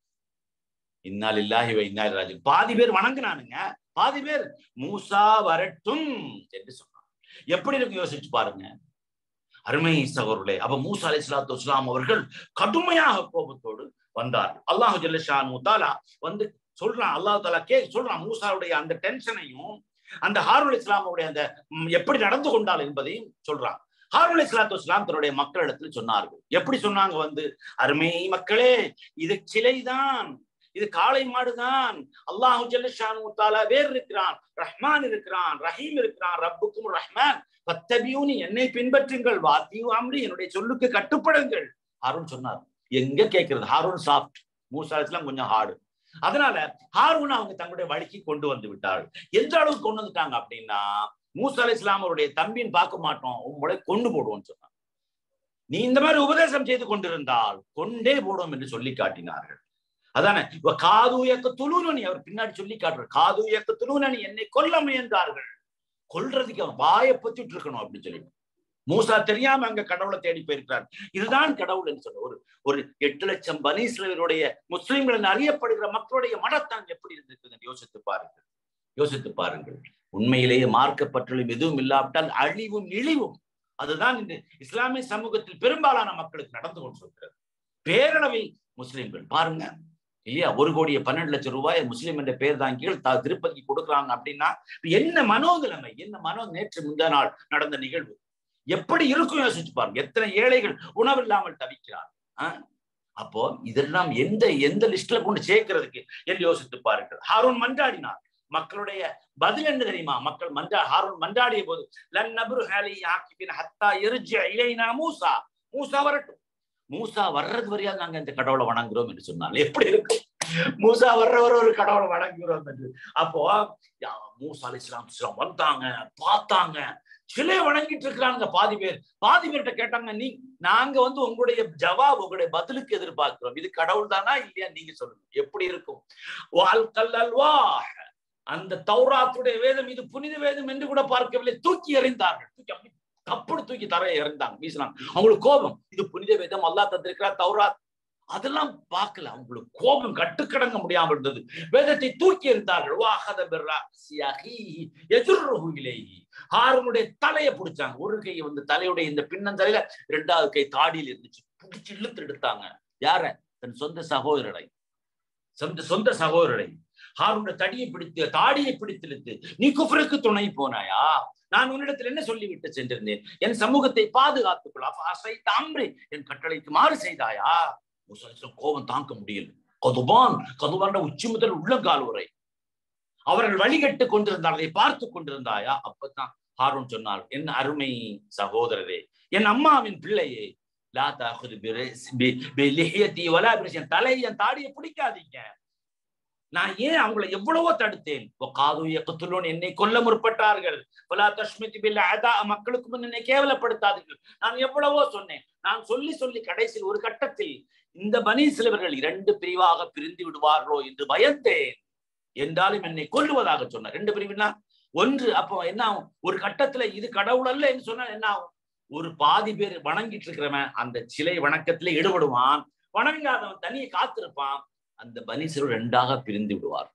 இன்னால் இல்லாஹி இன்னால் ராஜு பாதி பேர் வணங்குனானுங்க பாதி பேர் மூசா வரட்டும் என்று சொன்னார் எப்படி இருக்கு யோசிச்சு பாருங்க அருமை சகோதரர்களே அப்ப மூசா அலி இஸ்லாத்து இஸ்லாம் அவர்கள் கடுமையாக கோபத்தோடு வந்தார்கள் அல்லாஹு ஜல்லஷான் முத்தாலா வந்து சொல்றான் அல்லாஹ் தாலா கே சொல்றான் மூசாவுடைய அந்த டென்ஷனையும் அந்த ஹாரூல் இஸ்லாமுடைய அந்த எப்படி நடந்து கொண்டாள் என்பதையும் சொல்றான் ஹாரூல் இஸ்லாத்து இஸ்லாம் தன்னுடைய மக்களிடத்தில் சொன்னார்கள் எப்படி சொன்னாங்க வந்து அருமை மக்களே இது சிலைதான் இது காளை மாடுதான் அல்லாஹு ஜல்லஷான் முத்தாலா வேறு இருக்கிறான் ரஹ்மான் இருக்கிறான் ரஹீம் இருக்கிறான் ரப்புக்கும் ரஹ்மான் பத்தபியூனி என்னை பின்பற்றுங்கள் வாத்தியூ அம்ரி என்னுடைய சொல்லுக்கு கட்டுப்படுங்கள் ஹாரூன் சொன்னார் எங்க கேட்கிறது ஹாரூன் சாஃப்ட் மூசா இஸ்லாம் கொஞ்சம் ஹார்டு அதனால ஹாரூன் அவங்க தங்களுடைய வழிக்கு கொண்டு வந்து விட்டார்கள் எந்த அளவுக்கு கொண்டு வந்துட்டாங்க அப்படின்னா மூசா அலி இஸ்லாம் அவருடைய தம்பின்னு பார்க்க மாட்டோம் உங்களை கொண்டு போடுவோம்னு சொன்னாங்க நீ இந்த மாதிரி உபதேசம் செய்து கொண்டிருந்தால் கொண்டே போடுவோம் என்று சொல்லி காட்டினார்கள் அதானே காது இயக்க துளுனி அவர் பின்னாடி சொல்லி காட்டுறார் காது இயக்க துளுனி என்னை கொல்ல முயன்றார்கள் கொல்றதுக்கு அவர் வாயை பத்திட்டு இருக்கணும் அப்படின்னு சொல்லி மூசா தெரியாம அங்க கடவுளை தேடி போயிருக்கிறார் இதுதான் கடவுள் என்று சொல்ல ஒரு ஒரு எட்டு லட்சம் பனீஸ்வரருடைய முஸ்லிம்கள் அறியப்படுகிற மக்களுடைய மனத்தான் எப்படி இருந்திருக்குது யோசித்து பாருங்கள் யோசித்து பாருங்கள் உண்மையிலேயே மார்க்கப்பற்றலும் எதுவும் இல்லாவிட்டால் அழிவும் இழிவும் அதுதான் இந்த இஸ்லாமிய சமூகத்தில் பெரும்பாலான மக்களுக்கு நடந்து கொண்டிருக்கிறது பேரளவில் முஸ்லிம்கள் பாருங்க இல்லையா ஒரு கோடியே பன்னெண்டு லட்சம் ரூபாய் முஸ்லீம் என்ற பேர் தாங்கிகள் த திருப்பதிக்கு கொடுக்குறாங்க அப்படின்னா என்ன மனோநிலைமை என்ன மனோ நேற்று முந்தா நாள் நடந்த நிகழ்வு எப்படி இருக்கும் யோசிச்சு பாருங்க எத்தனை ஏழைகள் உணவில்லாமல் தவிக்கிறார் அப்போ இதெல்லாம் எந்த எந்த லிஸ்ட்ல கொண்டு சேர்க்கிறதுக்கு என்று யோசித்து பாருங்கள் ஹாரூன் மன்றாடினார் மக்களுடைய பதில் என்ன தெரியுமா மக்கள் மன்றா ஹாரூன் மன்றாடிய போது லன் நபுரு ஹாலி ஆக்கிபின் ஹத்தா எரிஜ இலைனா மூசா மூசா வரட்டும் மூசா வர்றது வரையாவது நாங்க இந்த கடவுளை வணங்குறோம் என்று சொன்னால் எப்படி இருக்கும் மூசா வர்றவர் ஒரு கடவுளை வணங்குகிறோம் என்று அப்போ மூசா அலி இஸ்லாம் இஸ்லாம் வந்தாங்க பார்த்தாங்க சிலையை வணங்கிட்டு இருக்கிறாங்க பாதி பேர் பாதி பேர்கிட்ட கேட்டாங்க நீ நாங்க வந்து உங்களுடைய ஜவாப் உங்களுடைய பதிலுக்கு எதிர்பார்க்கிறோம் இது கடவுள் தானா இல்லையா நீங்க சொல்லுங்க எப்படி இருக்கும் வாழ்க்கல்லல்வா அந்த தௌராத்துடைய வேதம் இது புனித வேதம் என்று கூட பார்க்கவில்லை தூக்கி எறிந்தார்கள் தூக்கி அப்படி தப்புடு தூக்கி தரையை இறந்தாங்க வீசினாங்க அவங்களுக்கு கோபம் இது புனித வேதம் அல்லா தந்திருக்கிறார் தௌராத் அதெல்லாம் பார்க்கல அவங்களுக்கு கோபம் கட்டுக்கடங்க முடியாம இருந்தது வேதத்தை தூக்கி எறிந்தார்கள் வாஹத பிர்ராசி அஹீஹி யஜுர்ருஹு இலைஹி. ஹாரூனுடைய தலையை பிடிச்சாங்க ஒரு கை வந்து தலையுடைய இந்த பின்னந்தலையில ரெண்டாவது கை தாடியில் இருந்துச்சு பிடிச்சு இழுத்து எடுத்தாங்க யார தன் சொந்த சகோதரரை சொந்த சொந்த சகோதரரை ஹாரூனுடைய தடியை பிடித்து தாடியை பிடித்து இழுத்து நீ குஃப்ருக்கு துணை போனாயா நான் உன்னிடத்தில் என்ன சொல்லிவிட்டு சென்றிருந்தேன் என் சமூகத்தை பாதுகாத்துக் கொள் அப்ப அசை தாம்ரி என் கட்டளைக்கு மாறு செய்தாயா மூசா அலைஹிஸ்ஸலாம் கோபம் தாங்க முடியல கதுபான் கதுபான் உச்சி முதல் உள்ளங்கால் வரை அவர்கள் வழிகட்டு கொண்டிருந்தார் அதை பார்த்து கொண்டிருந்தாயா அப்பதான் ஹாரூன் சொன்னார் என் அருமை சகோதரரே என் அம்மாவின் பிள்ளையே லா தாகுது பிரிஸ்- பி- பிலிஹியத்தி வலா பிரிஸ். என் தலை என் தாடியை பிடிக்காதீங்க நான் ஏன் அவங்களை எவ்வளவோ தடுத்தேன் காது இயக்கத்துள்ளோன் என்னை கொல்ல முற்பட்டார்கள் வலா தஷ்மிதி பில் அதா மக்களுக்கு முன் என்னை கேவலப்படுத்தாதீர்கள் நான் எவ்வளவோ சொன்னேன் நான் சொல்லி சொல்லி கடைசியில் ஒரு கட்டத்தில் இந்த பனி சிலவர்கள் இரண்டு பிரிவாக பிரிந்து விடுவார்களோ என்று பயந்தேன் என்றாலும் என்னை கொல்லுவதாக சொன்னார் ரெண்டு பிரிவுனா ஒன்று அப்போ என்ன ஆகும் ஒரு கட்டத்துல இது கடவுள் அல்ல என்று சொன்னா என்ன ஆகும் ஒரு பாதி பேர் வணங்கிட்டு இருக்கிறவன் அந்த சிலை வணக்கத்திலே ஈடுபடுவான் வணங்காதவன் தனியை காத்திருப்பான் அந்த பனீசர்கள் ரெண்டாக பிரிந்து விடுவார்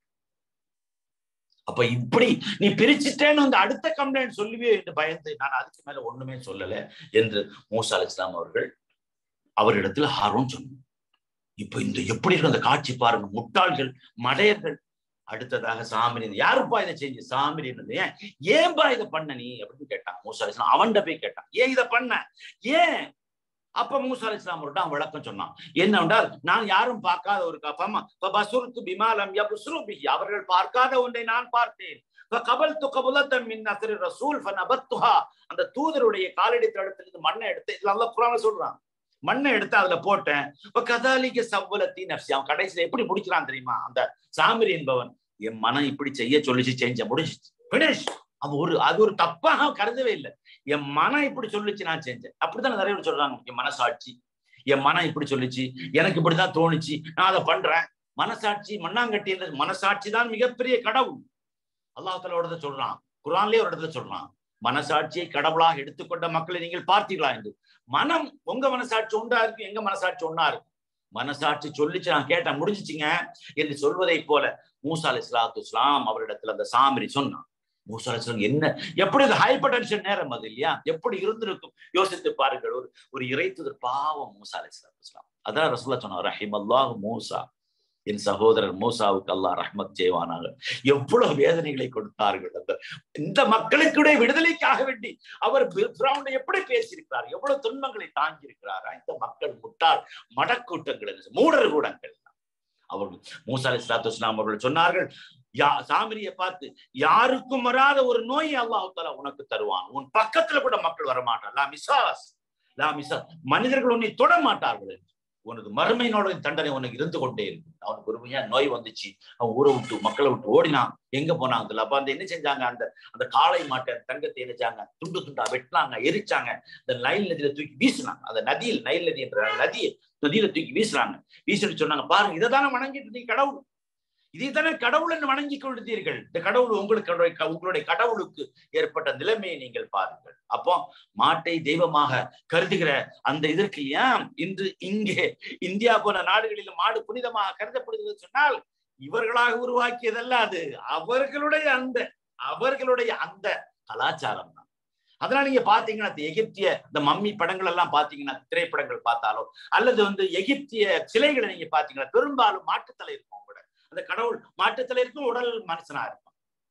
அப்ப இப்படி நீ பிரிச்சுட்டேன்னு அந்த அடுத்த கம்ப்ளைண்ட் சொல்லுவே என்று பயந்து நான் அதுக்கு மேல ஒண்ணுமே சொல்லல என்று மூசா அலி இஸ்லாம் அவர்கள் அவரிடத்துல ஹாரூன் சொன்னார் இப்ப இந்த எப்படி இருக்கு அந்த காட்சி பாருங்க முட்டாள்கள் மடையர்கள் அடுத்ததாக சாமிரி யாருப்பா இதை செஞ்சு சாமிரி ஏன் ஏன்பா இதை பண்ண நீ அப்படின்னு கேட்டான் மூசா அலி இஸ்லாம் அவன்கிட்ட போய் கேட்டான் ஏன் இதை பண்ண ஏன் அப்ப மூசா அலி இஸ்லாம் அவர்கிட்ட அவன் விளக்கம் சொன்னான் என்னவென்றால் நான் யாரும் பார்க்காத ஒரு கபமா பசுருத்து பிமாலம் யபுஸ்ரு பிஹி அவர்கள் பார்க்காத ஒன்றை நான் பார்த்தேன் கபல்து கபுலத்தன் மின் நசரி ரசூல் ஃபனபத்துஹா அந்த தூதருடைய காலடி தடத்திலிருந்து மண்ணை எடுத்து இதுல அல்லாஹ் குர்ஆன்ல சொல்றான் மண்ணை எடுத்து அதுல போட்டேன் இப்ப கதாலிக்க சவ்வலத்தி நப்சி அவன் கடைசியில எப்படி முடிக்கிறான் தெரியுமா அந்த சாமிரி என்பவன் என் மனம் இப்படி செய்ய சொல்லிச்சு செஞ்ச முடிச்சு பினிஷ் அவன் ஒரு அது ஒரு தப்பாக கருதவே இல்லை என் மனம் இப்படி சொல்லிச்சு நான் செஞ்சேன் அப்படித்தான் நிறைய பேர் சொல்றாங்க என் மனசாட்சி என் மனம் இப்படி சொல்லிச்சு எனக்கு இப்படிதான் தோணுச்சு நான் அதை பண்றேன் மனசாட்சி மண்ணாங்கட்டி என்ற மனசாட்சி தான் மிகப்பெரிய கடவுள் அல்லாஹால ஒரு இடத்துல சொல்றான் குரான்லயே ஒரு இடத்துல சொல்றான் மனசாட்சியை கடவுளாக எடுத்துக்கொண்ட மக்களை நீங்கள் பார்த்தீர்களா என்று மனம் உங்க மனசாட்சி ஒன்றா இருக்கு எங்க மனசாட்சி ஒன்றா இருக்கு மனசாட்சி சொல்லிச்சு நான் கேட்டேன் முடிஞ்சிச்சுங்க என்று சொல்வதை போல மூசா அலி இஸ்லாத்து இஸ்லாம் அவரிடத்துல அந்த சாமிரி சொன்னான் மூசா அலி இஸ்லாம் என்ன எப்படி ஹைப்பர் டென்ஷன் நேரம் அது இல்லையா எப்படி இருந்திருக்கும் யோசித்து பாருங்கள் ஒரு ஒரு இறைத்துதர் பாவம் மூசா அலி இஸ்லாத்து இஸ்லாம் அதான் ரசூல்லா சொன்னார் ரஹிம் அல்லாஹ் மூசா என் சகோதரர் மூசாவுக்கு அல்லாஹ் ரஹ்மத் செய்வானாக எவ்வளவு வேதனைகளை கொடுத்தார்கள் அந்த இந்த மக்களுக்குடைய விடுதலைக்காக வேண்டி அவர் பிராவுண்டை எப்படி பேசியிருக்கிறார் எவ்வளவு துன்பங்களை தாங்கி இருக்கிறாரா இந்த மக்கள் முட்டாள் மடக்கூட்டங்கள் மூடர் கூடங்கள் அவர்கள் மூசா அலி சலாத்து இஸ்லாம் அவர்கள் சொன்னார்கள் யா சாமிரியை பார்த்து யாருக்கும் வராத ஒரு நோய் அல்லாஹு தாலா உனக்கு தருவான் உன் பக்கத்துல கூட மக்கள் வரமாட்டார் லா மிசாஸ் லா மிசாஸ் மனிதர்கள் உன்னை தொட மாட்டார்கள் உனக்கு மறுமையினோட தண்டனை உனக்கு இருந்து கொண்டே இருக்கும் அவனுக்கு பொறுமையா நோய் வந்துச்சு அவன் ஊரை விட்டு மக்களை விட்டு ஓடினான் எங்க போனான் அதுல அப்ப அந்த என்ன செஞ்சாங்க அந்த அந்த காளை மாட்டை தங்கத்தை என்னச்சாங்க துண்டு துண்டா வெட்டினாங்க எரிச்சாங்க அந்த நைல் நதியில தூக்கி வீசினாங்க அந்த நதியில் நைல் நதி என்ற நதியை நதியில தூக்கி வீசுறாங்க வீசிட்டு சொன்னாங்க பாருங்க இதை தானே வணங்கிட்டு இருந்தீங்க கடவுள் இதை தானே கடவுள் என்று வணங்கி கொண்டிருந்தீர்கள் இந்த கடவுள் உங்களுக்கு உங்களுடைய கடவுளுக்கு ஏற்பட்ட நிலைமையை நீங்கள் பாருங்கள் அப்போ மாட்டை தெய்வமாக கருதுகிற அந்த இதற்கு ஏன் இன்று இங்கே இந்தியா போன்ற நாடுகளில் மாடு புனிதமாக கருதப்படுகிறது சொன்னால் இவர்களாக உருவாக்கியதல்ல அது அவர்களுடைய அந்த அவர்களுடைய அந்த கலாச்சாரம் தான் அதனால நீங்க பாத்தீங்கன்னா எகிப்திய இந்த மம்மி படங்கள் எல்லாம் பாத்தீங்கன்னா திரைப்படங்கள் பார்த்தாலோ அல்லது வந்து எகிப்திய சிலைகளை நீங்க பாத்தீங்கன்னா பெரும்பாலும் மாட்டுத்தலை இருக்கும் கூட அந்த கடவுள் மாட்டுத்தலை இருக்கும் உடல் மனுஷனா இருக்கும்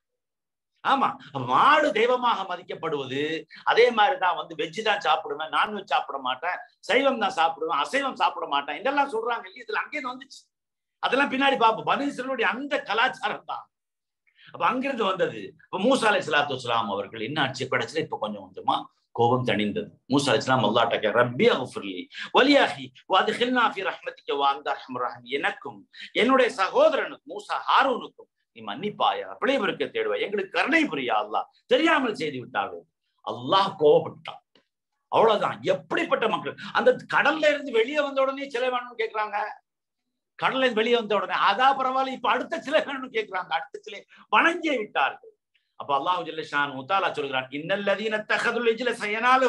ஆமா மாடு தெய்வமாக மதிக்கப்படுவது அதே மாதிரிதான் வந்து வெஜ்ஜு தான் சாப்பிடுவேன் நான்வெஜ் சாப்பிட மாட்டேன் சைவம் தான் சாப்பிடுவேன் அசைவம் சாப்பிட மாட்டேன் இதெல்லாம் சொல்றாங்க இல்லையா இதுல அங்கேயே வந்துச்சு அதெல்லாம் பின்னாடி பார்ப்போம் பனீஸ்வரனுடைய அந்த கலாச்சாரம் தான் அப்ப அங்கிருந்து வந்தது இப்ப மூசா அலை சலாத்து வஸ்லாம் அவர்கள் என்ன ஆட்சி கிடைச்சது இப்ப கொஞ்சம் கொஞ்சமா கோபம் தணிந்தது மூசா அலி இஸ்லாம் அல்லாட்ட ரப்பி அகுஃபிர்லி வலியாஹி வதுஹில்னா ஃபி ரஹ்மத்திக்க வா அந்த அர்ஹமர் ரஹீம் எனக்கும் என்னுடைய சகோதரனுக்கு மூசா ஹாரூனுக்கும் நீ மன்னிப்பாயா பிழை பொறுக்க தேடுவா எங்களுக்கு கருணை புரியா அல்லாஹ் தெரியாமல் செய்து விட்டார்கள் அல்லாஹ் கோவப்பட்டான் அவ்வளவுதான் எப்படிப்பட்ட மக்கள் அந்த கடல்ல இருந்து வெளியே வந்த உடனே சிலை வேணும்னு கேட்கிறாங்க கடல்ல இருந்து வெளியே வந்த உடனே அதான் பரவாயில்ல இப்ப அடுத்த சிலை வேணும்னு கேட்கிறாங்க அடுத்த சிலை வணங்கியே விட்டார்கள் அப்ப அல்லாஹு ஜல்லஷான் முத்தாலா சொல்கிறான் இன்னல்லதீன தகதுல் இஜ்ல சயனாலும்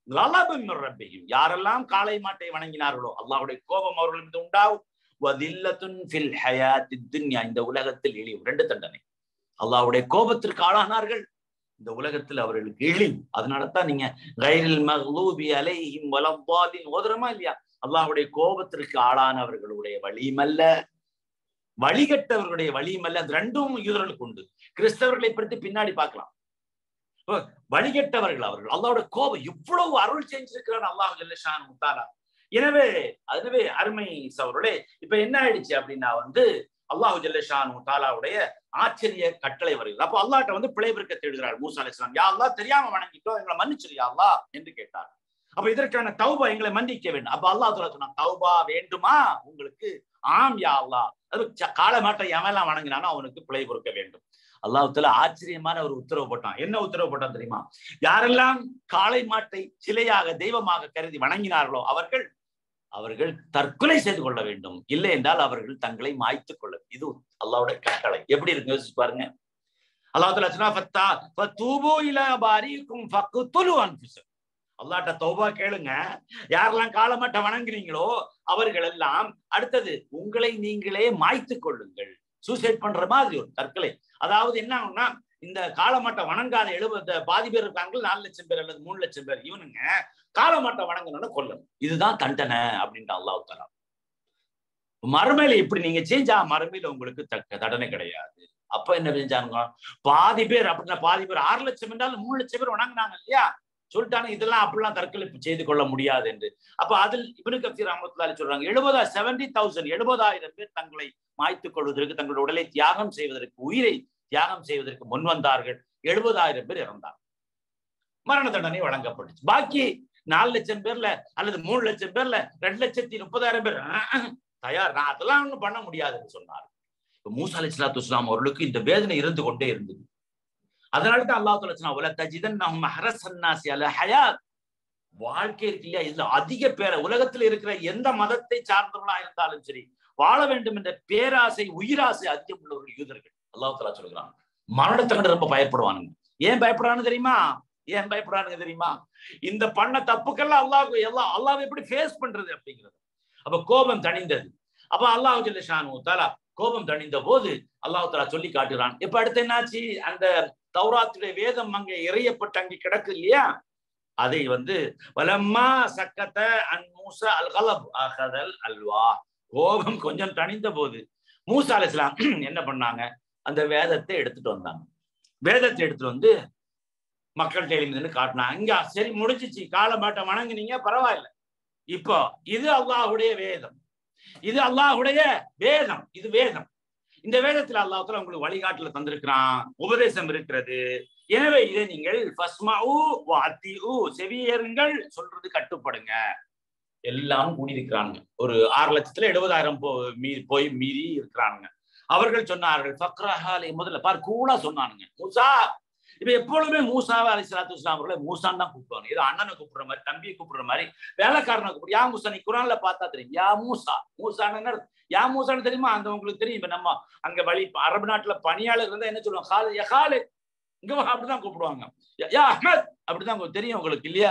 லலபம் ரப்பியும் யாரெல்லாம் காளை மாட்டை வணங்கினார்களோ அல்லாஹ்வுடைய கோபம் அவர்கள் மீது உண்டாகும் வதில்லத்துன் ஃபில் ஹயாத்தித் துன்யா இந்த உலகத்தில் இழிவு ரெண்டு தண்டனை அல்லாஹ்வுடைய கோபத்திற்கு ஆளானார்கள் இந்த உலகத்தில் அவர்களுக்கு இழிவு அதனால தான் நீங்க கைரில் மஹ்லூபி அலைஹிம் வலத்தாலின் ஓதுறமா இல்லையா அல்லாஹ்வுடைய கோபத்திற்கு ஆளானவர்களுடைய வழிமல்ல வழிகட்டவர்களுடைய வழிமல்ல அது ரெண்டும் யூதர்களுக்கு உண்டு கிறிஸ்தவர்களை பற்றி பின்னாடி பார்க்கலாம் இப்போ வழிகட்டவர்கள் அவர்கள் அல்லாஹ்வோட கோபம் இவ்வளவு அருள் செஞ்சிருக்கிறான் அல்லாஹ் ஜல்லஷான் முத்தாலா எனவே அதுவே அருமை சவர்களே இப்ப என்ன ஆயிடுச்சு அப்படின்னா வந்து அல்லாஹு ஜல்லஷான் தாலாவுடைய ஆச்சரிய கட்டளை வருகிறது அப்போ அல்லாட்ட வந்து பிழை பிறக்க தேடுகிறார் மூசா அலி இஸ்லாம் யா அல்லா தெரியாம வணங்கிட்டோம் எங்களை மன்னிச்சிரு யா அல்லா என்று கேட்டார் அப்ப இதற்கான தௌபா எங்களை மன்னிக்க வேண்டும் அப்ப அல்லாஹ் சொல்ல சொன்னா தௌபா வேண்டுமா உங்களுக்கு ஆம் யா அல்லா அது ச- காளை மாட்டை எவெல்லாம் வணங்கினானோ அவனுக்கு பிழை பொறுக்க வேண்டும் அல்லாஹ்வுத்தால ஆச்சரியமான ஒரு உத்தரவு போட்டான் என்ன உத்தரவு போட்டான் தெரியுமா யாரெல்லாம் காளை மாட்டை சிலையாக தெய்வமாக கருதி வணங்கினார்களோ அவர்கள் அவர்கள் தற்கொலை செய்து கொள்ள வேண்டும் இல்லை என்றால் அவர்கள் தங்களை மாய்த்துக் கொள்ள இது அல்லாஹ்வுடைய கட்டளை எப்படி இருக்கு யோசிச்சு பாருங்க அல்லாஹ் தஆலா சொன்னா ஃபத்தா ஃபதூபு இலா பாரிக்கும் ஃபக்துலு அன்ஃபுச அல்லாஹ்ட்ட தௌபா கேளுங்க யாரெல்லாம் காலமட்ட வணங்குறீங்களோ அவர்கள் எல்லாம் அடுத்தது உங்களை நீங்களே மாய்த்துக் கொள்ளுங்கள் சூசைட் பண்ற மாதிரி ஒரு தற்கொலை அதாவது என்ன ஆகும்னா இந்த காலமட்ட வணங்காத எழுபது பாதி பேர் இருக்காங்க நாலு லட்சம் பேர் அல்லது மூணு லட்சம் பேர் இவனுங்க காலமட்ட வணங்கணும்னு கொல்லணும் இதுதான் தண்டனை அப்படின்ட்டு அல்லாஹ் தலா மறுமையில இப்படி நீங்க செஞ்சா மறுமையில உங்களுக்கு தக்க தண்டனை கிடையாது அப்ப என்ன செஞ்சாங்க பாதி பேர் அப்படின்னா பாதி பேர் ஆறு லட்சம் என்றாலும் மூணு லட்சம் பேர் வணங்குனாங்க இல்லையா சொல்லிட்டாங்க இதெல்லாம் அப்படிலாம் தற்கொலை செய்து கொள்ள முடியாது என்று அப்ப அதில் இவனு கப்சீர் அஹமத்துல்லாலி சொல்றாங்க எழுபதா செவன்டி தௌசண்ட் எழுபதாயிரம் பேர் தங்களை மாய்த்துக் கொள்வதற்கு தங்களுடைய உடலை தியாகம் செய்வதற்கு உயிரை தியாகம் செய்வதற்கு முன் வந்தார்கள் எழுபதாயிரம் பேர் இறந்தார் மரண தண்டனை வழங்கப்பட்டுச்சு பாக்கி நாலு லட்சம் பேர்ல அல்லது மூணு லட்சம் பேர்ல ரெண்டு லட்சத்தி முப்பதாயிரம் பேர் அஹ், அஹ், தயார் நான் அதெல்லாம் ஒண்ணும் பண்ண முடியாதுன்னு சொன்னார் இப்ப மூசா அலி இஸ்லாத்து இஸ்லாம் அவர்களுக்கு இந்த வேதனை இருந்து கொண்டே இருந்தது அதனால தான் அல்லாஹ் சொன்னா உல தஜிதன் நம்ம ஹரசன்னாசி அல ஹயாத் வாழ்க்கை இருக்கு இல்லையா இதுல அதிக பேரை உலகத்துல இருக்கிற எந்த மதத்தை சார்ந்தவர்களா இருந்தாலும் சரி வாழ வேண்டும் என்ற பேராசை உயிராசை அதிகம் உள்ளவர்கள் யூதர்கள் அல்லாஹ் தலா சொல்கிறான் மரணத்தை கண்டு ரொம்ப பயப்படுவானுங்க ஏன் பயப்படுறான்னு தெரியுமா ஏன் பயப்படுறானுங்க தெரியுமா இந்த பண்ண தப்புக்கெல்லாம் அல்லாஹ் எல்லாம் அல்லாஹ் எப்படி ஃபேஸ் பண்றது அப்படிங்கிறது அப்ப கோபம் தணிந்தது அப்ப அல்லாஹ் ஜல்லஷானு தாலா கோபம் தணிந்த போது அல்லாஹ் தாலா சொல்லி காட்டுறான் இப்ப அடுத்து என்னாச்சு அந்த தௌராத்துடைய வேதம் அங்க இறையப்பட்டு அங்கே கிடக்கு இல்லையா அதை வந்து வலம்மா சக்கத்த அன் மூசா அல் கலப் அகதல் அல்வா கோபம் கொஞ்சம் தணிந்த போது மூசா அலிஸ்லாம் என்ன பண்ணாங்க அந்த வேதத்தை எடுத்துட்டு வந்தாங்க வேதத்தை எடுத்துட்டு வந்து மக்கள் எழுந்து காட்டினாங்க இங்க சரி முடிஞ்சிச்சு காலமாட்ட வணங்குனீங்க பரவாயில்ல இப்போ இது அல்லாஹுடைய வேதம் இது அல்லாஹுடைய வேதம் இது வேதம் இந்த வேதத்துல அல்லாஹத்துல உங்களுக்கு வழிகாட்டுல தந்திருக்கிறான் உபதேசம் இருக்கிறது எனவே இதை நீங்கள் ஃபஸ்மஉ வஅத்திஉ செவியேறுங்கள் சொல்றது கட்டுப்படுங்க எல்லாம் கூடியிருக்கிறாங்க ஒரு ஆறு லட்சத்துல எழுபதாயிரம் போ மீ போய் மீறி இருக்கிறானுங்க அவர்கள் சொன்னார்கள் ஃபக்ரஹாலை முதல்ல பார் கூலா சொன்னானுங்க மூசா இப்ப எப்பொழுதுமே மூசாவை அலி சலாத்து இஸ்லாம் அவர்களை மூசான் தான் கூப்பிடுவாங்க ஏதோ அண்ணனை கூப்பிடுற மாதிரி தம்பியை கூப்பிடுற மாதிரி வேலைக்காரனை கூப்பிடு யா மூசா நீ குரான்ல பார்த்தா தெரியும் யா மூசா மூசான்னு யா மூசான்னு தெரியுமா அந்த உங்களுக்கு தெரியும் இப்ப நம்ம அங்க வழி அரபு நாட்டுல பணியாளர் இருந்தா என்ன சொல்லுவாங்க ஹாலு யா ஹாலு இங்க வா அப்படிதான் கூப்பிடுவாங்க யா- யா அஹ்மத் அப்படிதான் உங்களுக்கு தெரியும் உங்களுக்கு இல்லையா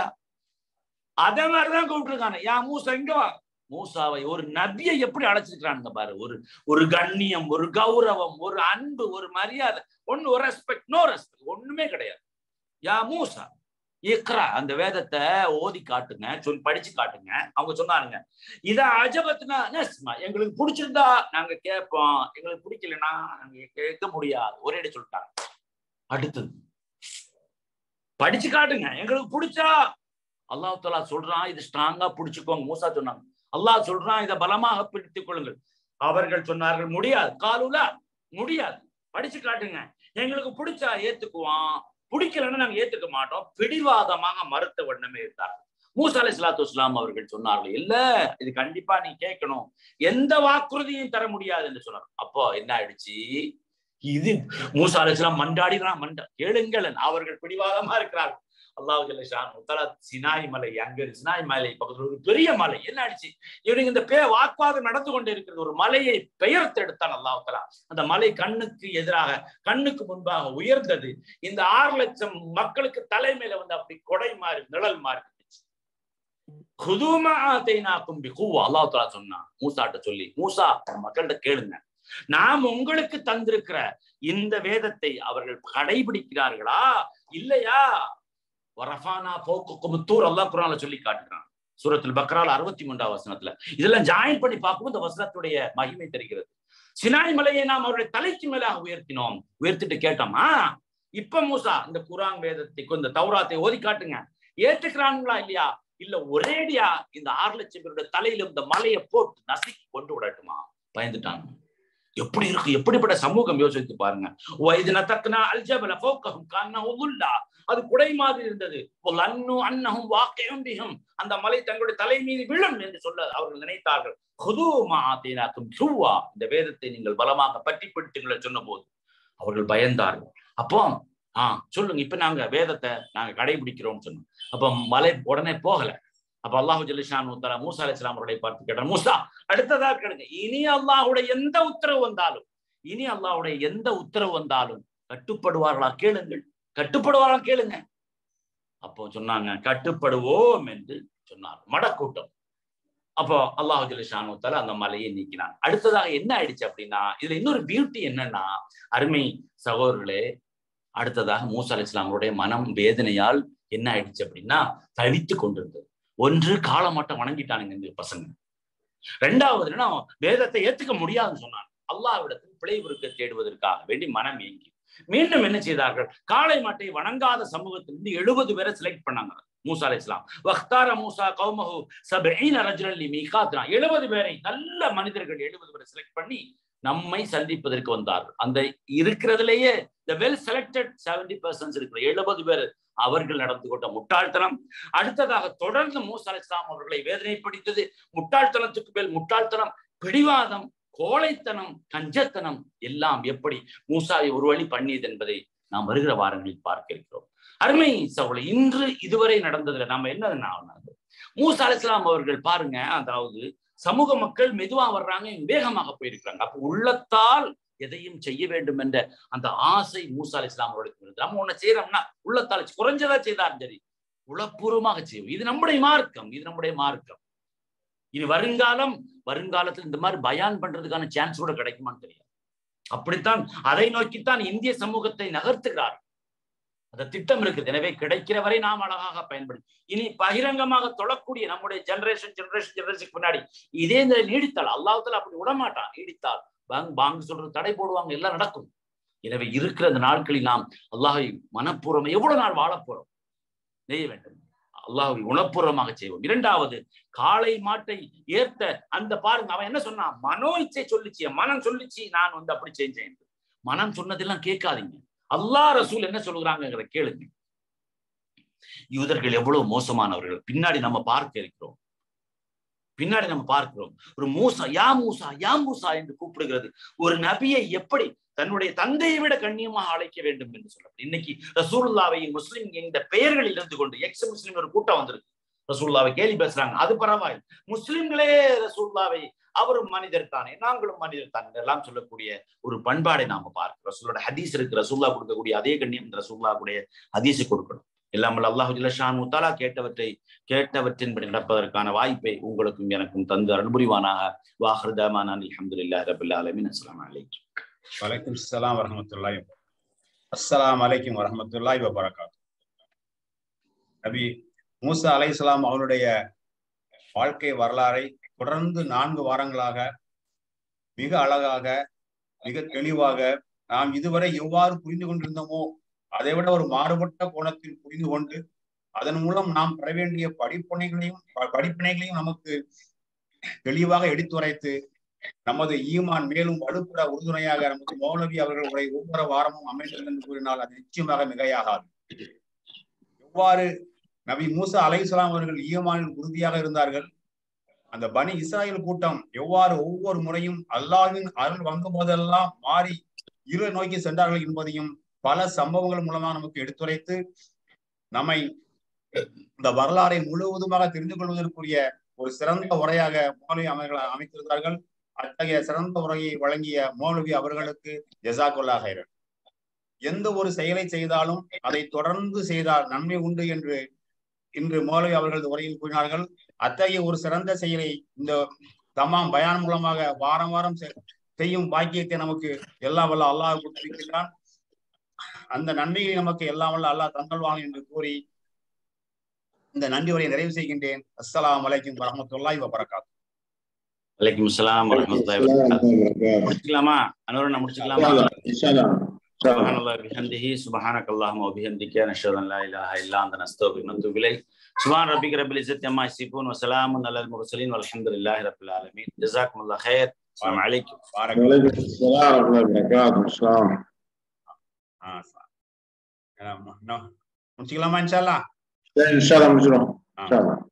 அதே மாதிரிதான் கூப்பிட்டுருக்காங்க யா மூசா இங்க வா மூசாவை ஒரு நபியை எப்படி அழைச்சிருக்கிறானுங்க பாரு ஒரு ஒரு கண்ணியம் ஒரு கௌரவம் ஒரு அன்பு ஒரு மரியாதை ஒன்னு ஒரு ரெஸ்பெக்ட் நோ ரெஸ்பெக்ட் ஒண்ணுமே கிடையாது யா மூசா இக்ரா அந்த வேதத்தை ஓதி காட்டுங்க சொல்லி படிச்சு காட்டுங்க அவங்க சொன்னாருங்க இத அஜபத்னா நஸ்மா எங்களுக்கு பிடிச்சிருந்தா நாங்க கேட்போம் எங்களுக்கு பிடிக்கலன்னா நாங்க கேட்க முடியாது ஒரே அடி சொல்லிட்டாங்க அடுத்தது படிச்சு காட்டுங்க எங்களுக்கு பிடிச்சா அல்லாஹ் தலா சொல்றான் இது ஸ்ட்ராங்கா பிடிச்சுக்கோங்க மூசா சொன்னாங்க அல்லாஹ் சொல்றான் இதை பலமாக பிடித்துக் கொள்ளுங்கள் அவர்கள் சொன்னார்கள் முடியாது காலுல முடியாது படிச்சு காட்டுங்க எங்களுக்கு பிடிச்சா ஏத்துக்குவோம் பிடிக்கலன்னா நாங்க ஏத்துக்க மாட்டோம் பிடிவாதமாக மறுத்த வண்ணமே இருந்தார்கள் மூசா அலி சலாத்து இஸ்லாம் அவர்கள் சொன்னார்கள் இல்ல இது கண்டிப்பா நீ கேட்கணும் எந்த வாக்குறுதியும் தர முடியாது என்று சொன்னார் அப்போ என்ன ஆயிடுச்சு இது மூசா அலி இஸ்லாம் மண்டாடினா மண்டா கேளுங்கள் அவர்கள் பிடிவாதமா இருக்கிறார்கள் அல்லாஹ் ஜல்லஷான் உத்தரா சினாய் மலை அங்க இருக்கு. சினாய் மலை பக்கத்துல ஒரு பெரிய மலை என்ன ஆயிடுச்சு இவனுக்கு இந்த பே வாக்குவாதம் நடந்து கொண்டு இருக்கிறது ஒரு மலையை பெயர்த்தெடுத்தான் அல்லாஹ் தலா அந்த மலை கண்ணுக்கு எதிராக கண்ணுக்கு முன்பாக உயர்ந்தது இந்த ஆறு லட்சம் மக்களுக்கு தலைமையில வந்து அப்படி கொடை மாறி நிழல் மாறி இருந்துச்சு குதுமா ஆத்தைனாக்கும் பிகுவா அல்லாஹ் தஆலா சொன்னா மூசாட்ட சொல்லி மூசா மக்கள்கிட்ட கேளுங்க நாம் உங்களுக்கு தந்திருக்கிற இந்த வேதத்தை அவர்கள் கடைபிடிக்கிறார்களா இல்லையா வரஃபானா போக்குக்கும் தூர் அல்லாஹ் குரான்ல சொல்லி காட்டுகிறான் சூரத்தில் பக்ரால் அறுபத்தி மூன்றாம் வசனத்துல இதெல்லாம் ஜாயின் பண்ணி பார்க்கும்போது இந்த வசனத்துடைய மகிமை தெரிகிறது சினாய் மலையை நாம் அவருடைய தலைக்கு மேலாக உயர்த்தினோம் உயர்த்திட்டு கேட்டோமா இப்ப மூசா இந்த குரான் வேதத்தை இந்த தௌராத்தை ஓதி காட்டுங்க ஏற்றுக்கிறாங்களா இல்லையா இல்ல ஒரேடியா இந்த ஆறு லட்சம் பேருடைய தலையில இந்த மலையை போட்டு நசுக்கி கொண்டு விடட்டுமா பயந்துட்டாங்க எப்படி இருக்கு எப்படிப்பட்ட சமூகம் யோசித்து பாருங்க வயதுன தக்குனா அல்ஜபல போக்ககும் காரண உதுல்லா அது குடை மாதிரி இருந்தது அன்னு அன்னகும் வாக்கையும் பிகும் அந்த மலை தங்களுடைய தலை மீது விழும் என்று சொல்ல அவர்கள் நினைத்தார்கள் ஹுதூமா ஆத்தீனாக்கும் சுவா இந்த வேதத்தை நீங்கள் பலமாக பற்றி பிடித்துங்களை சொன்ன போது அவர்கள் பயந்தார்கள் அப்போ ஆஹ் சொல்லுங்க இப்ப நாங்க வேதத்தை நாங்க கடைபிடிக்கிறோம்னு சொன்னோம் அப்ப மலை உடனே போகல அப்ப அல்லாஹு ஜலிஷான் உத்தரா மூசா அலி இஸ்லாம் அவர்களை பார்த்து கேட்டார் மூசா அடுத்ததா கேளுங்க இனி அல்லாஹுடைய எந்த உத்தரவு வந்தாலும் இனி அல்லாஹுடைய எந்த உத்தரவு வந்தாலும் கட்டுப்படுவார்களா கேளுங்கள் கட்டுப்படுவார்களா கேளுங்க அப்போ சொன்னாங்க கட்டுப்படுவோம் என்று சொன்னார் மடக்கூட்டம் அப்போ அல்லாஹு ஜலிஷான் உத்தரா அந்த மலையை நீக்கினான் அடுத்ததாக என்ன ஆயிடுச்சு அப்படின்னா இதுல இன்னொரு பியூட்டி என்னன்னா அருமை சகோதரர்களே அடுத்ததாக மூசா அலி இஸ்லாமருடைய மனம் வேதனையால் என்ன ஆயிடுச்சு அப்படின்னா தவித்து கொண்டிருந்தது ஒன்று காலமாட்டம் வணங்கிட்டானுங்க இந்த பசங்க ரெண்டாவது என்னன்னா வேதத்தை ஏத்துக்க முடியாதுன்னு சொன்னாங்க அல்லாவிடத்தில் பிழை விருக்க தேடுவதற்காக வேண்டி மனம் ஏங்கி மீண்டும் என்ன செய்தார்கள் காளை மாட்டை வணங்காத சமூகத்திலிருந்து எழுபது பேரை செலக்ட் பண்ணாங்க மூசா அலி இஸ்லாம் வக்தார மூசா கௌமஹு சபீன ரஜுலி மீகாத்னா எழுபது பேரை நல்ல மனிதர்கள் எழுபது பேரை செலக்ட் பண்ணி நம்மை சந்திப்பதற்கு வந்தார்கள் அந்த இருக்கிறதுலேயே இந்த வெல் செலக்டட் செவன்டி பர்சன்ட் இருக்கிற எழுபது பேர் அவர்கள் நடந்து கொண்ட முட்டாள்தனம் அடுத்ததாக தொடர்ந்து மூசா அலி இஸ்லாம் அவர்களை வேதனைப்படுத்தது முட்டாள்தனத்துக்கு மேல் முட்டாள்தனம் பிடிவாதம் கோழைத்தனம் கஞ்சத்தனம் எல்லாம் எப்படி மூசாவை ஒரு வழி பண்ணியது என்பதை நாம் வருகிற வாரங்களில் பார்க்க இருக்கிறோம் அருமை சவுளை இன்று இதுவரை நடந்ததுல நாம என்ன மூசா அலி இஸ்லாம் அவர்கள் பாருங்க அதாவது சமூக மக்கள் மெதுவா வர்றாங்க வேகமாக போயிருக்கிறாங்க அப்ப உள்ளத்தால் எதையும் செய்ய வேண்டும் என்ற அந்த ஆசை மூசா அலி இஸ்லாம் அவர்களுக்கு இருந்தது நம்ம ஒண்ணு செய்யறோம்னா உள்ளத்தால் குறைஞ்சதா செய்தாலும் சரி உளப்பூர்வமாக செய்வோம் இது நம்முடைய மார்க்கம் இது நம்முடைய மார்க்கம் இனி வருங்காலம் வருங்காலத்தில் இந்த மாதிரி பயான் பண்றதுக்கான சான்ஸ் கூட கிடைக்குமான்னு தெரியாது அப்படித்தான் அதை நோக்கித்தான் இந்திய சமூகத்தை நகர்த்துகிறார் அந்த திட்டம் இருக்குது எனவே கிடைக்கிற வரை நாம் அழகாக பயன்படுத்தி இனி பகிரங்கமாக தொழக்கூடிய நம்முடைய ஜெனரேஷன் ஜெனரேஷன் ஜெனரேஷன் பின்னாடி இதே இந்த நீடித்தால் அல்லாஹத்துல அப்படி விடமாட்டான் நீடித்தால் பாங் பாங்கு சொல்றது தடை போடுவாங்க எல்லாம் நடக்கும் எனவே இருக்கிற அந்த நாட்களில் நாம் அல்லாஹை மனப்பூர்வம் எவ்வளவு நாள் வாழ போறோம் நெய்ய வேண்டும் அல்லாஹை உணப்பூர்வமாக செய்வோம் இரண்டாவது காளை மாட்டை ஏற்ற அந்த பாருங்க அவன் என்ன சொன்னான் மனோ இச்சை சொல்லிச்சு என் மனம் சொல்லிச்சு நான் வந்து அப்படி செஞ்சேன் மனம் சொன்னதெல்லாம் கேட்காதீங்க அல்லாஹ் ரசூல் என்ன சொல்லுகிறாங்கிறத கேளுங்க யூதர்கள் எவ்வளவு மோசமானவர்கள் பின்னாடி நம்ம பார்க்க இருக்கிறோம் பின்னாடி நம்ம பார்க்கிறோம் ஒரு மூசா யா மூசா யா மூசா என்று கூப்பிடுகிறது ஒரு நபியை எப்படி தன்னுடைய தந்தையை விட கண்ணியமாக அழைக்க வேண்டும் என்று சொல்லப்படும் இன்னைக்கு ரசூல்லாவை முஸ்லிம் இந்த பெயர்களில் இருந்து கொண்டு எக்ஸ் முஸ்லிம் ஒரு கூட்டம் வந்திருக்கு ரசூல்லாவை கேள்வி பேசுறாங்க அது பரவாயில்லை முஸ்லிம்களே ரசூல்லாவை அவரும் மனிதர் தானே நாங்களும் மனிதர் தான் எல்லாம் சொல்லக்கூடிய ஒரு பண்பாடை நாம பார்க்கிறோம் ரசூலோட ஹதீஸ் இருக்கு ரசூல்லா கொடுக்கக்கூடிய அதே கண்ணியம் ரசூல்லாவுடைய ஹதீஸை கொடுக்கணும் எல்லாம் அல்லாஹு ஜில்லஷான் முத்தாலா கேட்டவற்றை கேட்டவற்றின்படி நடப்பதற்கான வாய்ப்பை உங்களுக்கும் எனக்கும் தந்து அன்புரிவானாக வாஹர்தாமான் அலமதுல்லா ரபுல்லா அலமின் அஸ்லாம் அலைக்கும் வலைக்கும் அஸ்லாம் வரமத்துல்லாய் அஸ்ஸலாம் அலைக்கும் வரமத்துல்லாய் வபரகாத் நபி மூசா அலை இஸ்லாம் அவருடைய வாழ்க்கை வரலாறை தொடர்ந்து நான்கு வாரங்களாக மிக அழகாக மிக தெளிவாக நாம் இதுவரை எவ்வாறு புரிந்து கொண்டிருந்தோமோ அதை விட ஒரு மாறுபட்ட கோணத்தில் புரிந்து கொண்டு அதன் மூலம் நாம் பெற வேண்டிய படிப்பினைகளையும் படிப்பினைகளையும் நமக்கு தெளிவாக எடுத்துரைத்து நமது ஈமான் மேலும் வலுப்புற உறுதுணையாக நமது மௌலவி அவர்கள் உரை ஒவ்வொரு வாரமும் அமைந்தது என்று கூறினால் அது நிச்சயமாக மிகையாகாது எவ்வாறு நபி மூசா அலை இஸ்லாம் அவர்கள் ஈமானில் உறுதியாக இருந்தார்கள் அந்த பனி இஸ்ராயல் கூட்டம் எவ்வாறு ஒவ்வொரு முறையும் அல்லாவின் அருள் வந்த போதெல்லாம் மாறி இரு நோக்கி சென்றார்கள் என்பதையும் பல சம்பவங்கள் மூலமாக நமக்கு எடுத்துரைத்து நம்மை இந்த வரலாறை முழுவதுமாக தெரிந்து கொள்வதற்குரிய ஒரு சிறந்த உரையாக மௌலவி அவர்கள் அமைத்திருந்தார்கள் அத்தகைய சிறந்த உரையை வழங்கிய மௌலவி அவர்களுக்கு ஜெசாக்குல்லாக எந்த ஒரு செயலை செய்தாலும் அதை தொடர்ந்து செய்தால் நன்மை உண்டு என்று இன்று மௌலவி அவர்களது உரையில் கூறினார்கள் அத்தகைய ஒரு சிறந்த செயலை இந்த தமாம் பயான் மூலமாக வாரம் வாரம் செ- செய்யும் பாக்கியத்தை நமக்கு எல்லாம் வல்ல அல்லாஹ் கொடுத்திருக்கின்றான் அந்த நன்மையை நமக்கு எல்லாம் வல்ல அல்லாஹ் தந்தல்வான் என்று கூறி இந்த நன்றி உரையை நிறைவு செய்கின்றேன் அஸ்ஸலாமு அலைக்கும் வரஹ்மத்துல்லாஹி வபரகாத் வலைக்கும் அஸ்ஸலாம் வரஹ்மத்துல்லாஹி வபரகாத்துஹு. முடிச்சுக்கலாமா அனுரண்ணா முடிச்சுக்கலாமா سبحان الله بحمده سبحانك اللهم وبحمدك نشهد ان لا اله الا انت نستغفرك ونتوب اليك سبحان ربك رب العزه عما يصفون وسلام على المرسلين والحمد لله رب العالمين جزاكم الله خير السلام عليكم பாரக் وعليكم السلام ورحمة الله وبركاته السلام ஆ, ச- ஆமா. இன்னும் முடிச்சுக்கலாமா இன்ஷா அல்லாஹ் إن شاء الله مجرم آه. إن شاء الله